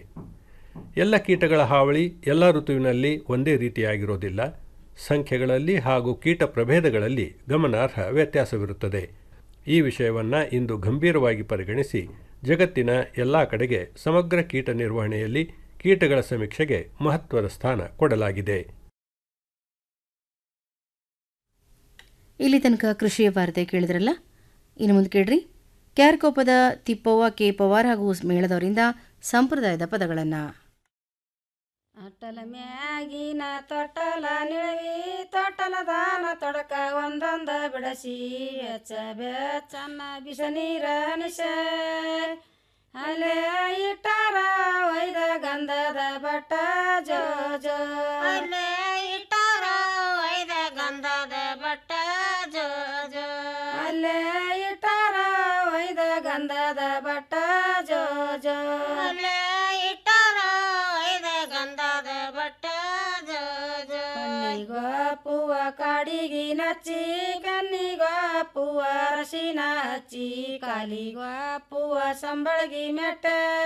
ಎಲ್ಲ ಕೀಟಗಳ ಹಾವಳಿ ಎಲ್ಲ ಋತುವಿನಲ್ಲಿ ಒಂದೇ ರೀತಿಯಾಗಿರೋದಿಲ್ಲ ಸಂಖ್ಯೆಗಳಲ್ಲಿ ಹಾಗೂ ಕೀಟ ಪ್ರಭೇದಗಳಲ್ಲಿ ಗಮನಾರ್ಹ ವ್ಯತ್ಯಾಸವಿರುತ್ತದೆ ಈ ವಿಷಯವನ್ನು ಇಂದು ಗಂಭೀರವಾಗಿ ಪರಿಗಣಿಸಿ ಜಗತ್ತಿನ ಎಲ್ಲ ಕಡೆಗೆ ಸಮಗ್ರ ಕೀಟ ನಿರ್ವಹಣೆಯಲ್ಲಿ ಕೀಟಗಳ ಸಮೀಕ್ಷೆಗೆ ಮಹತ್ವದ ಸ್ಥಾನ ಕೊಡಲಾಗಿದೆ ಇಲ್ಲಿ ತನಕ ಕೃಷಿಯ ವಾರ್ತೆ ಕೇಳಿದ್ರಲ್ಲ ಇನ್ನು ಮುಂದೆ ಕೇಳ್ರಿ ಕ್ಯಾರ್ಕೋಪದ ತಿಪ್ಪವ್ವ ಕೆ ಪವಾರ್ ಹಾಗೂ ಮೇಳದವರಿಂದ ಸಂಪ್ರದಾಯದ ಪದಗಳನ್ನು ಅಟ್ಟಲ ಮ್ಯಾಗಿನ ತೊಟ್ಟಲ ನಿಳವಿ ತೊಟ್ಟಲ ದಾನ ತೊಡಕ ಒಂದೊಂದ ಬಿಡಸಿ ಬೆಚ್ಚ ಬೆಚ್ಚನ್ನ ಬಿಸ ನೀರ ನಿಶ ಅಲ್ಲೇ ಇಟ್ಟಾರ ಒಯ್ದ ಗಂಧದ ಬಟ್ಟ ಜೋ ಜೋ ಅಲ್ಲೇ ಇಟ್ಟಾರ ಒಯ್ದ ಗಂಧದ ಬಟ್ಟ ಜೋ ಜೋ ಅಲ್ಲೇ ಇಟ್ಟಾರ ಒಯ್ದ ಗಂಧದ ಬಟ್ಟ ಜೋ ಜೋ ಅಲ್ಲೇ ಇಟ್ಟಾರ ಒಯ್ದ ಗಂಧದ ಬಟ್ಟ ಜೋ ಜೋ ಕಣ್ಣಿಗೊಪ್ಪುವ ಕಾಡಿಗಿ ನಚ್ಚಿ ಕಣ್ಣಿಗೊಪ್ಪುವ ರಸಿನ ಹಚ್ಚಿ ಕಾಲಿಗೊಪ್ಪುವ ಸಂಬಳಗಿ ಮೆಟ್ಟ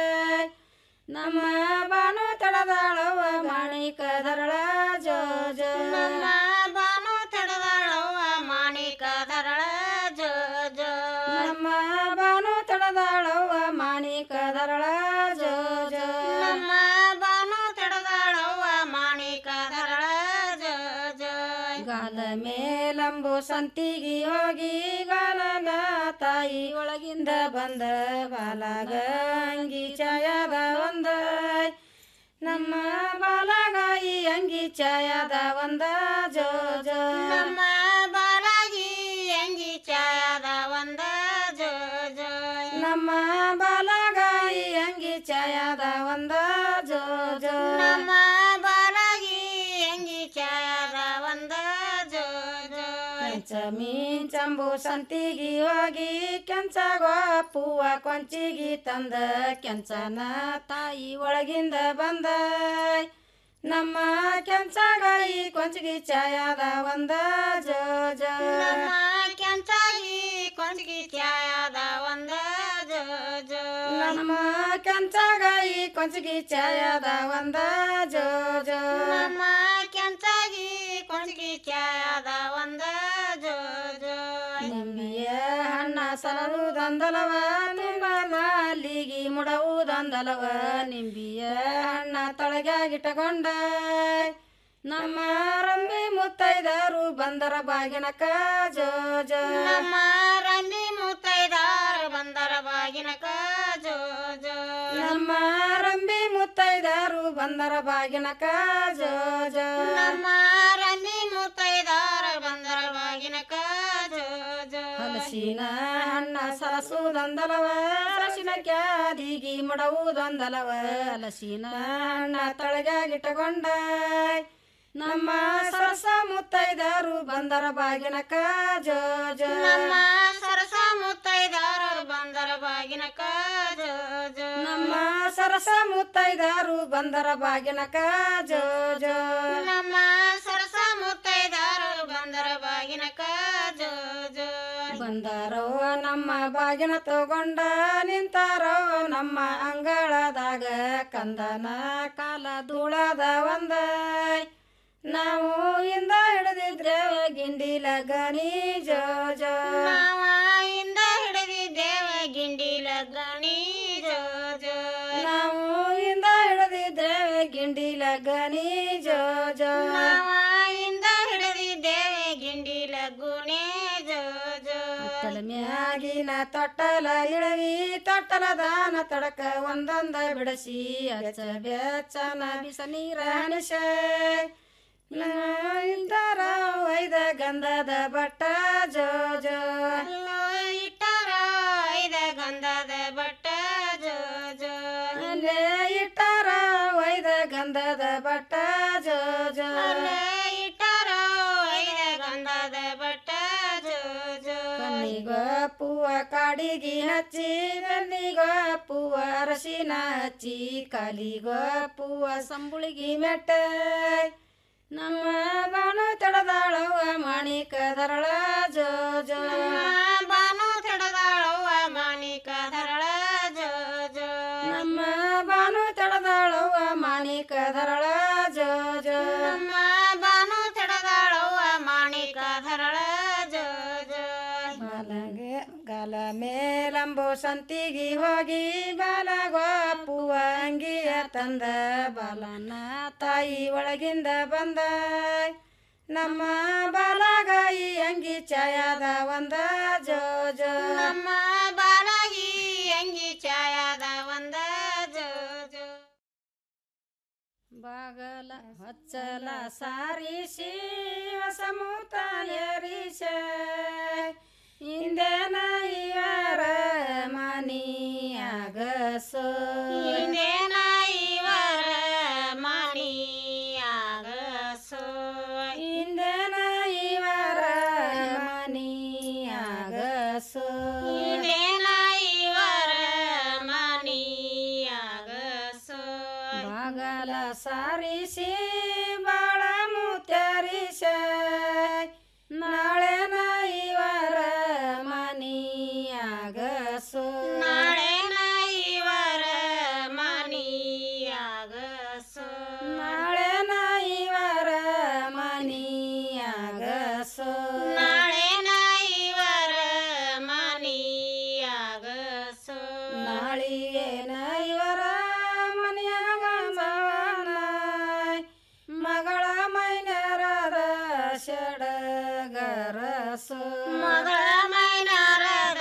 ನಮ್ಮ ಬಾನು ತಡದಾಳವ ಮಾಣಿಕ ಧರಳ ಜೋ ಜೋ ನಮ್ಮ ಬಾನು ತಡದಾಳವ ಮಾಣಿಕ ಧರಳ ಜೋ ಜೋ ನಮ್ಮ ಬಾನು ತಡದಾಳವ ಮಾಣಿಕ ಧರಳ ಜೋ ಜೋ ನಮ್ಮ ಬಾನು ತಡದಾಳವ ಮಾಣಿಕ ಧರಳ ಜೋ ಜೋ ಗಾಲ ಮೇಲಂಬು ಸಂತಿಗಿ ಹೋಗಿ ಗಾಲನ ತಾಯಿ ಒಳಗಿಂದ ಬಂದ ಬಾಲಾಗ ಅಂಗಿ ಛಾಯದ ಒಂದ ನಮ್ಮ ಬಾಲಗಾಯಿ ಅಂಗಿ ಛಾಯದ ಒಂದ ಜೋ ಜೋ ನಮ್ಮ ಬಾಲಾಗಿ ಅಂಗಿ ಛಾಯದ ಒಂದ ಜೋ ಜೋ ನಮ್ಮ ಬಾಲಗಾಯಿ ಅಂಗಿ ಛಾಯದ ಒಂದ ಜೋ ಜೋ ನಮ್ಮ ಬಾಲಾಗಿ ಅಂಗಿ ಛಾಯದ ಒಂದ ಜೋ ಜೋ ಕೆಂಚಮಿ ಚಂಬು ಸಂತಿಗಿ ಹೋಗಿ ಕೆಂಚಗೋಪುವ ಕೊಂಚಿಗಿ ತಂದ ಕೆಂಚನ ತಾಯಿ ಒಳಗಿಂದ ಬಂದ ನಮ್ಮ ಕೆಂಚಗಾಯಿ ಕೊಂಚಿಗಿ ಛಾಯದ ಒಂದ ಜೋ ಜೋ ನಮ್ಮ ಕೆಂಚಾಗಿ ಕೊಂಚಿಗಿ ಛಾಯದ ಒಂದ ಜೋ ಜೋ ನಮ್ಮ ಕೆಂಚಗಾಯಿ ಕೊಂಚಿಗಿ ಛಾಯದ ಒಂದ ಜೋ ಜೋ ನಮ್ಮ ಕೆಂಚಾಗಿ ಕೊಂಚಿಗಿ ಛಾಯದ ಒಂದ ಜೋ ಜೋ ನಿಂಬಿಯ ಹಣ್ಣ ಸಲರುದಂದಲವ ನಿಮ್ಮ ಮಾಲಿಗಿ ಮುಡವುದಂದಲವ ನಿಂಬಿಯ ಹಣ್ಣ ತಳಗಾಗಿಟ್ಟಕೊಂಡ ನಮ್ಮ ರಂಬಿ ಮುತ್ತೈದಾರು ಬಂದರ ಬಾಗಿನಕ ಜೋ ಜೋ ನಮ್ಮ ರಂಬಿ ಮುತ್ತೈದಾರು ಬಂದರ ಬಾಗಿನಕ ಜೋ ಜೋ ನಮ್ಮ ರಂಬಿ ಮುತ್ತೈದಾರು ಬಂದರ ಬಾಗಿನಕ ಜೋ ಜೋ ನಮ್ಮ ರಂಬಿ ಮುತ್ತೈದಾರು ಬಂದರ ಬಾಗಿನಕ ಜೋ ಜೋ ಹಲಸಿನ ಹಣ್ಣ ಸರಸುದಂದಲವ ಸಸಿನ ಕ್ಯಾದಿಗಿ ಮುಡವುದಂದಲವ ಹಲಸಿನ ಹಣ್ಣ ತಳಗಾಗಿಟ್ಟಕೊಂಡ ನಮ್ಮ ಸರಸ ಮುತ್ತೈದಾರು ಬಂದರ ಬಾಗಿನಕ ಜೋ ಜೋ ನಮ್ಮ ಸರಸ ಮುತ್ತೈದಾರರು ಬಂದರ ಬಾಗಿನಕ ಜೋ ಜೋ ನಮ್ಮ ಸರಸ ಮುತ್ತೈದಾರು ಬಂದರ ಬಾಗಿನಕ ಜೋ ಜೋ ನಮ್ಮ ಸರಸ ಮುತ್ತೈದಾರರು ಬಂದರ ಬಾಗಿನಕ ಜೋ ಜೋ ಬಂದಾರೋ ನಮ್ಮ ಬಾಗಿನ ತಗೊಂಡ ನಿಂತಾರೋ ನಮ್ಮ ಅಂಗಳದಾಗ ಕಂದನ ಕಾಲ ಧೂಳದ ಒಂದ ನಾವು ಇಂದ ಹಿಡಿದಿದ್ರೆ ಗಿಂಡಿಲ ಗಣಿ ಜೋ ಜೋ ನಾವ ಇಂದ ಹಿಡಿದಿದ್ದೇವೆ ಗಿಂಡಿಲ ಗಣಿ ಜೋ ಜೋ ನಾವು ಇಂದ ಹಿಡಿದಿದ್ದೇವೆ ಗಿಂಡಿಲ ಗಣಿ ಜೋ ಜೋ ನಾವ ಇಂದ ಹಿಡಿದಿದ್ದೇವೆ ಗಿಂಡಿಲ ಗುಣೆ ಜೋ ಜೋ ತೊಟ್ಟಲ ಮ್ಯಾಗಿನ ತೊಟ್ಟಲ ಇಳವಿ ತೊಟ್ಟಲ ದಾನ ತಡಕ ಒಂದೊಂದ ಬಿಡಸಿ ಅಚ್ಚ ಬೆಚ್ಚನ ಬಿಸ ನೀರ ಹನಿಸ ಇಟ್ಟಾರ ಒಯ್ದ ಗಂಧದ ಬಟ್ಟ ಜೋ ಜೋ ಇಟ್ಟಾರ ಒಯ್ದ ಗಂಧದ ಬಟ್ಟ ಜೋ ಜೋ ಅಲ್ಲೇ ಇಟ್ಟಾರ ಒಯ್ದ ಗಂಧದ ಬಟ್ಟ ಜೋ ಜೋ ಇಟ್ಟಾರ ಒಯ್ದ ಗಂಧದ ಬಟ್ಟ ಜೋ ಜೋ ಕಣ್ಣಿಗೊಪ್ಪುವ ಕಾಡಿಗಿ ಹಚ್ಚಿ ಬೆನ್ನಿಗೊಪ್ಪುವ ಅರಸಿನ ಹಚ್ಚಿ ಕಾಲಿಗೊಪ್ಪುವ ಸಂಬುಳಿಗಿ ಮೆಟ್ಟ ನಮ್ಮ ಬಾನು ತಡದಾಳವ್ವ ಮಾಣಿಕ ಧರಳ ಜೋ ಜೋ ಬಾನು ತಡದಾಳವ್ವ ಮಾಣಿಕ ಧರಳ ಜೋ ಜೋ ನಮ್ಮ ಬಾನು ತಡದಾಳವ್ವ ಮಾಣಿಕ ಧರಳ ಜೋ ಜೋ ನಮ್ಮ ಬಾನು ತಡದಾಳವ್ವ ಮಾಣಿಕ ಧರಳ ಜೋ ಜೋ ಬಾಲಗೆ ಗಾಲ ಮೇಲಂಬು ಸಂತಿಗಿ ಹೋಗಿ ಬಾಲಗೋಪುವ ಅಂಗಿಯ ತಂದ ಬಾಲನ ತಾಯಿ ಒಳಗಿಂದ ಬಂದ ನಮ್ಮ ಬಾಲಗಾಯಿ ಅಂಗಿ ಛಾಯದ ಒಂದ ಜೋ ಜೋ ನಮ್ಮ ಬಾಲಗಿ ಅಂಗಿ ಛಾಯದ ಒಂದ ಜೋ ಜೋ ಬಾಗಲ ಹೊಚ್ಚಲ ಸಾರಿಸಿ ಹೊಸಮೂತಲೇರಿಸ ಹಿಂದೆನ ಇವರ ಮನಿಯಾಗಸೋ ಹಿಂದೆನ ಇವರ ಮನಿಯಾಗಸೋ ಹಿಂದೆನ ಇವರ ಮನಿಯಾಗಸೋ ಹಿಂದೆನ ಇವರ ಮನಿಯಾಗಸೋ ಬಾಗಲ ಸಾರಿಸಿ ಬಾಳ ಮುತ್ತರಿಸ ನಾಳೆ ಇವರ ಮನಿಯಾಗಸೋ ನಾಳೆ ಇವರ ಮನಿಯಾಗಸೋ ನಾಳೆ ಇವರ ಮನಿಯಾಗಸೋ ನಾಳೆ ಇವರ ಮನಿಯಾಗಸೋ ನಾಳಿಗೇನ ಇವರ ಮನೆಯಾಗ ಮಾವನ ಮಗಳ ಮೈನರದ ಸಡಗರಸು ಮಗಳ ಮೈನರದ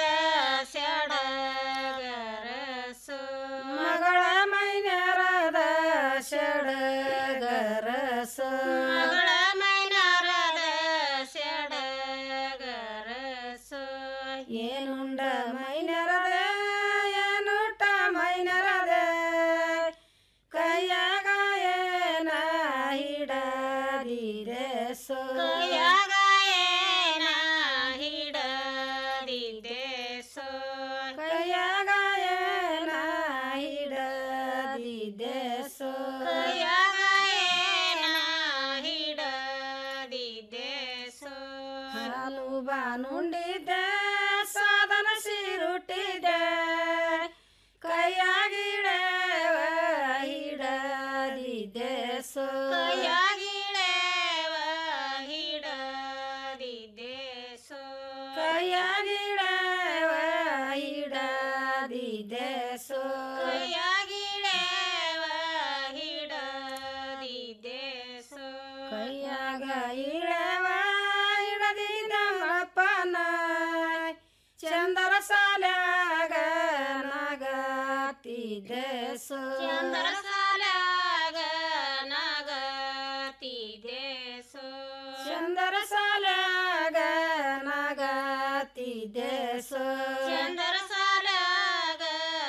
ಸಡಗರಸು ಮಗಳ ಮೈನರದ ಸಡಗರಸು ಮಗಳ ಮೈನರದ ಸಡಗರಸು ಏನುಂಡ ಮೈನರದ ಏನುಟ ಮೈನರದ ಕೈಯಾಗ ಏನ ಹಿಡದಿದೆ ಸೋ ಕೈಯಾಗ ಏನ ಹಿಡದಿದೆ ಸೋ ಕೈಯಾಗ ಏನ ಹಿಡದಿದೆ ಸೋ ಕೈಯಾಗ ಏನ ಹಿಡದಿದೆ ಸೋ ಹಾಲು ಬಾನುಂಡಿದ್ದೆ ಸಾಧನ ಸಿರುಟ್ಟಿದೆ ಕೈಯಾಗಿಡವ ಹಿಡದಿದೆ ಸೋ ಕೈಯಾಗಿಡವ ಹಿಡದಿದೆ ಸೋ ಕೈಯಾಗಿಡವ ಹಿಡದಿದೆ ಸೋ ಕೈಯಾಗಿಡವ ಹಿಡದಿದೆ ಸೋ ಕೈಯಾಗ ಇಳವ ಹಿಡದಿದ ಅಪ್ಪನ ಚಂದರ ಸಾಲ್ಯಾಗ ನಗತಿದೆ ಸೋ ಚಂದರ ಸಾಲ್ಯಾಗ ನಗತಿದೆ ಸೋ ಚಂದರ ಸಾಲ್ಯಾಗ ನಗತಿದೆ ಸೋ ಚಂದರ ಸಾಲ್ಯಾಗ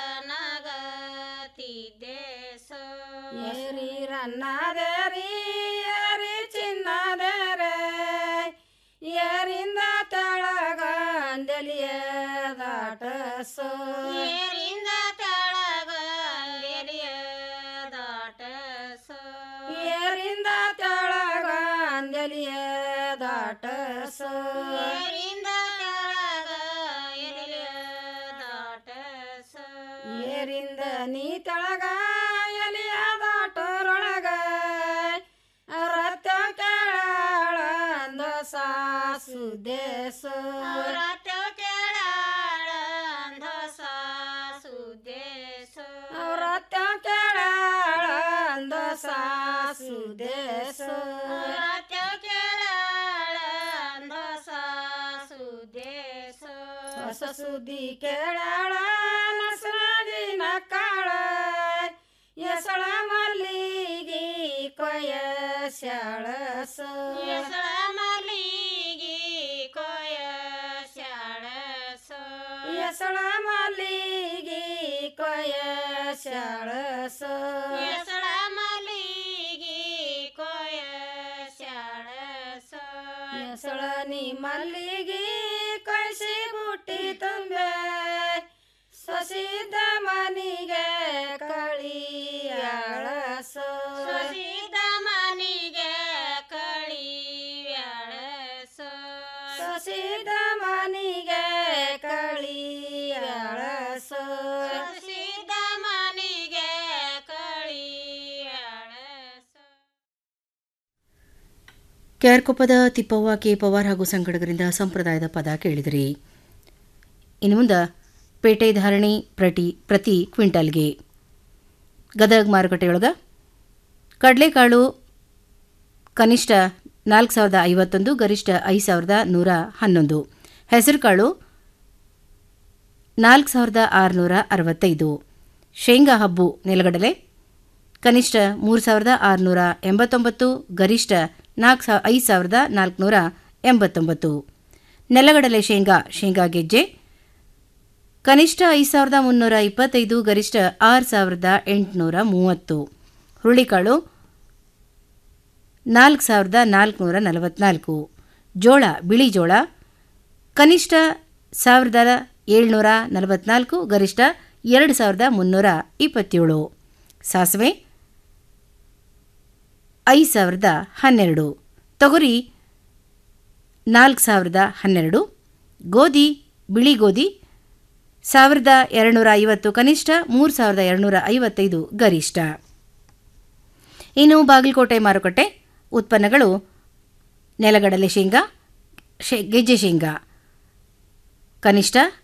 ನಗತಿದೆ ಸೋ ಏರಿ ರನ್ನದೇರಿ ಏರಿ ಚಿನ್ನದೇರೆ ಏರಿಂದ ತಳಗ ಅಂದಲಿಯ ದಾಟ ಸೋ ಏರಿಂದ ತಳಗ ಅಂದಲಿಯ ದಾಟ ಸೋ ಏರಿಂದ ತಳಗ ಅಂದಲಿಯ ದಾಟ ಸೋ ಏರಿಂದ ತಳಗ ಎಲಿಯ ದಾಟ ಸೋ ಏರಿಂದ ನೀ ತಳಗ ಎಲಿಯ ದಾಟರೊಳಗ ರಥ ಕೇಳ ಸಾಸು ದೇಶ ರಥ ಕೇಳ ಸಾಸು ದೇಶ ರಥ ಕೇಳ ಸಾಸು ದೇಶ ರಥ ಕೇಳ ಸಾಸು ದೇಶ ಹೊಸ ಸುದ್ದಿ ಕೇಳಾಳ ನಸರಾಗಿನ ಕಾಳ ಎಸಳ ಮಲ್ಲಿಗೆ ಕೊಯ ಶಾಳಸ ಎಸಳ ಮಲ್ಲಿಗೆ ಕೊಯ ಶಾಳಸ ಎಸಳ ಮಲ್ಲಿಗೆ ಕೊಯ ಶಾಳಸ ಎಸಳ ಮಲ್ಲಿಗೆ ಕೊಯ ಶಾಳಸ ಎಸಳ ನೀ ಮಲ್ಲಿಗೆ ಕಳಿಸಿ ಬುಟ್ಟಿ ತುಂಬೆ ಸಸಿದ ಮನಿಗೆ ಕಳಿಯಾಳಸ ಸಸಿದ ಮನಿಗೆ ಕಳಿಯಾಳಸ ಸಸಿದ ಮನಿಗೆ ಕಳಿಯಾಳಸ ಸಸಿದ ಮನಿಗೆ ಕಳಿಯಾಳಸ ಕ್ಯಾರ್ಕೊಪ್ಪದ ತಿಪ್ಪವ್ವ ಕೆ ಪವಾರ್ ಹಾಗೂ ಸಂಘಟಕರಿಂದ ಸಂಪ್ರದಾಯದ ಪದ ಕೇಳಿದಿರಿ ಇನ್ನು ಮುಂದೆ ಪೇಟೆ ಧಾರಣಿ ಪ್ರತಿ ಪ್ರತಿ ಕ್ವಿಂಟಲ್ಗೆ ಗದಗ ಮಾರುಕಟ್ಟೆಯೊಳಗೆ ಕಡಲೆಕಾಳು ಕನಿಷ್ಠ ನಾಲ್ಕು ಸಾವಿರದ ಐವತ್ತೊಂದು ಗರಿಷ್ಠ ಐದು ಸಾವಿರದ ನೂರ ಹನ್ನೊಂದು ಹೆಸರುಕಾಳು ನಾಲ್ಕು ಸಾವಿರದ ಆರುನೂರ ಅರವತ್ತೈದು ಶೇಂಗಾ ಹಬ್ಬು ನೆಲಗಡಲೆ ಕನಿಷ್ಠ ಮೂರು ಸಾವಿರದ ಆರುನೂರ ಎಂಬತ್ತೊಂಬತ್ತು ಗರಿಷ್ಠ ನಾಲ್ಕು ಸಾವಿರ ಐದು ಸಾವಿರದ ನಾಲ್ಕುನೂರ ಎಂಬತ್ತೊಂಬತ್ತು ನೆಲಗಡಲೆ ಶೇಂಗಾ ಶೇಂಗಾ ಗೆಜ್ಜೆ ಕನಿಷ್ಠ ಐದು ಸಾವಿರದ ಮುನ್ನೂರ ಇಪ್ಪತ್ತೈದು ಗರಿಷ್ಠ ಆರು ಸಾವಿರದ ಎಂಟುನೂರ ಮೂವತ್ತು ಹುರುಳಿಕಾಳು ನಾಲ್ಕು ಸಾವಿರದ ನಾಲ್ಕುನೂರ ನಲವತ್ನಾಲ್ಕು ಜೋಳ ಬಿಳಿ ಜೋಳ ಕನಿಷ್ಠ ಸಾವಿರದ ಏಳ್ನೂರ ನಲವತ್ನಾಲ್ಕು ಗರಿಷ್ಠ ಎರಡು ಸಾವಿರದ ಮುನ್ನೂರ ಇಪ್ಪತ್ತೇಳು ಸಾಸಿವೆ ಐದು ಸಾವಿರದ ಹನ್ನೆರಡು ತೊಗರಿ ನಾಲ್ಕು ಸಾವಿರದ ಹನ್ನೆರಡು ಗೋಧಿ ಬಿಳಿ ಗೋಧಿ ಸಾವಿರದ ಎರಡುನೂರ ಐವತ್ತು ಕನಿಷ್ಠ ಮೂರು ಸಾವಿರದ ಎರಡುನೂರ ಐವತ್ತೈದು ಗರಿಷ್ಠ ಇನ್ನು ಬಾಗಲಕೋಟೆ ಮಾರುಕಟ್ಟೆ ಉತ್ಪನ್ನಗಳು ನೆಲಗಡಲೆ ಶೇಂಗಾ ಶೇ ಗೆಜ್ಜೆ ಶೇಂಗಾ ಕನಿಷ್ಠ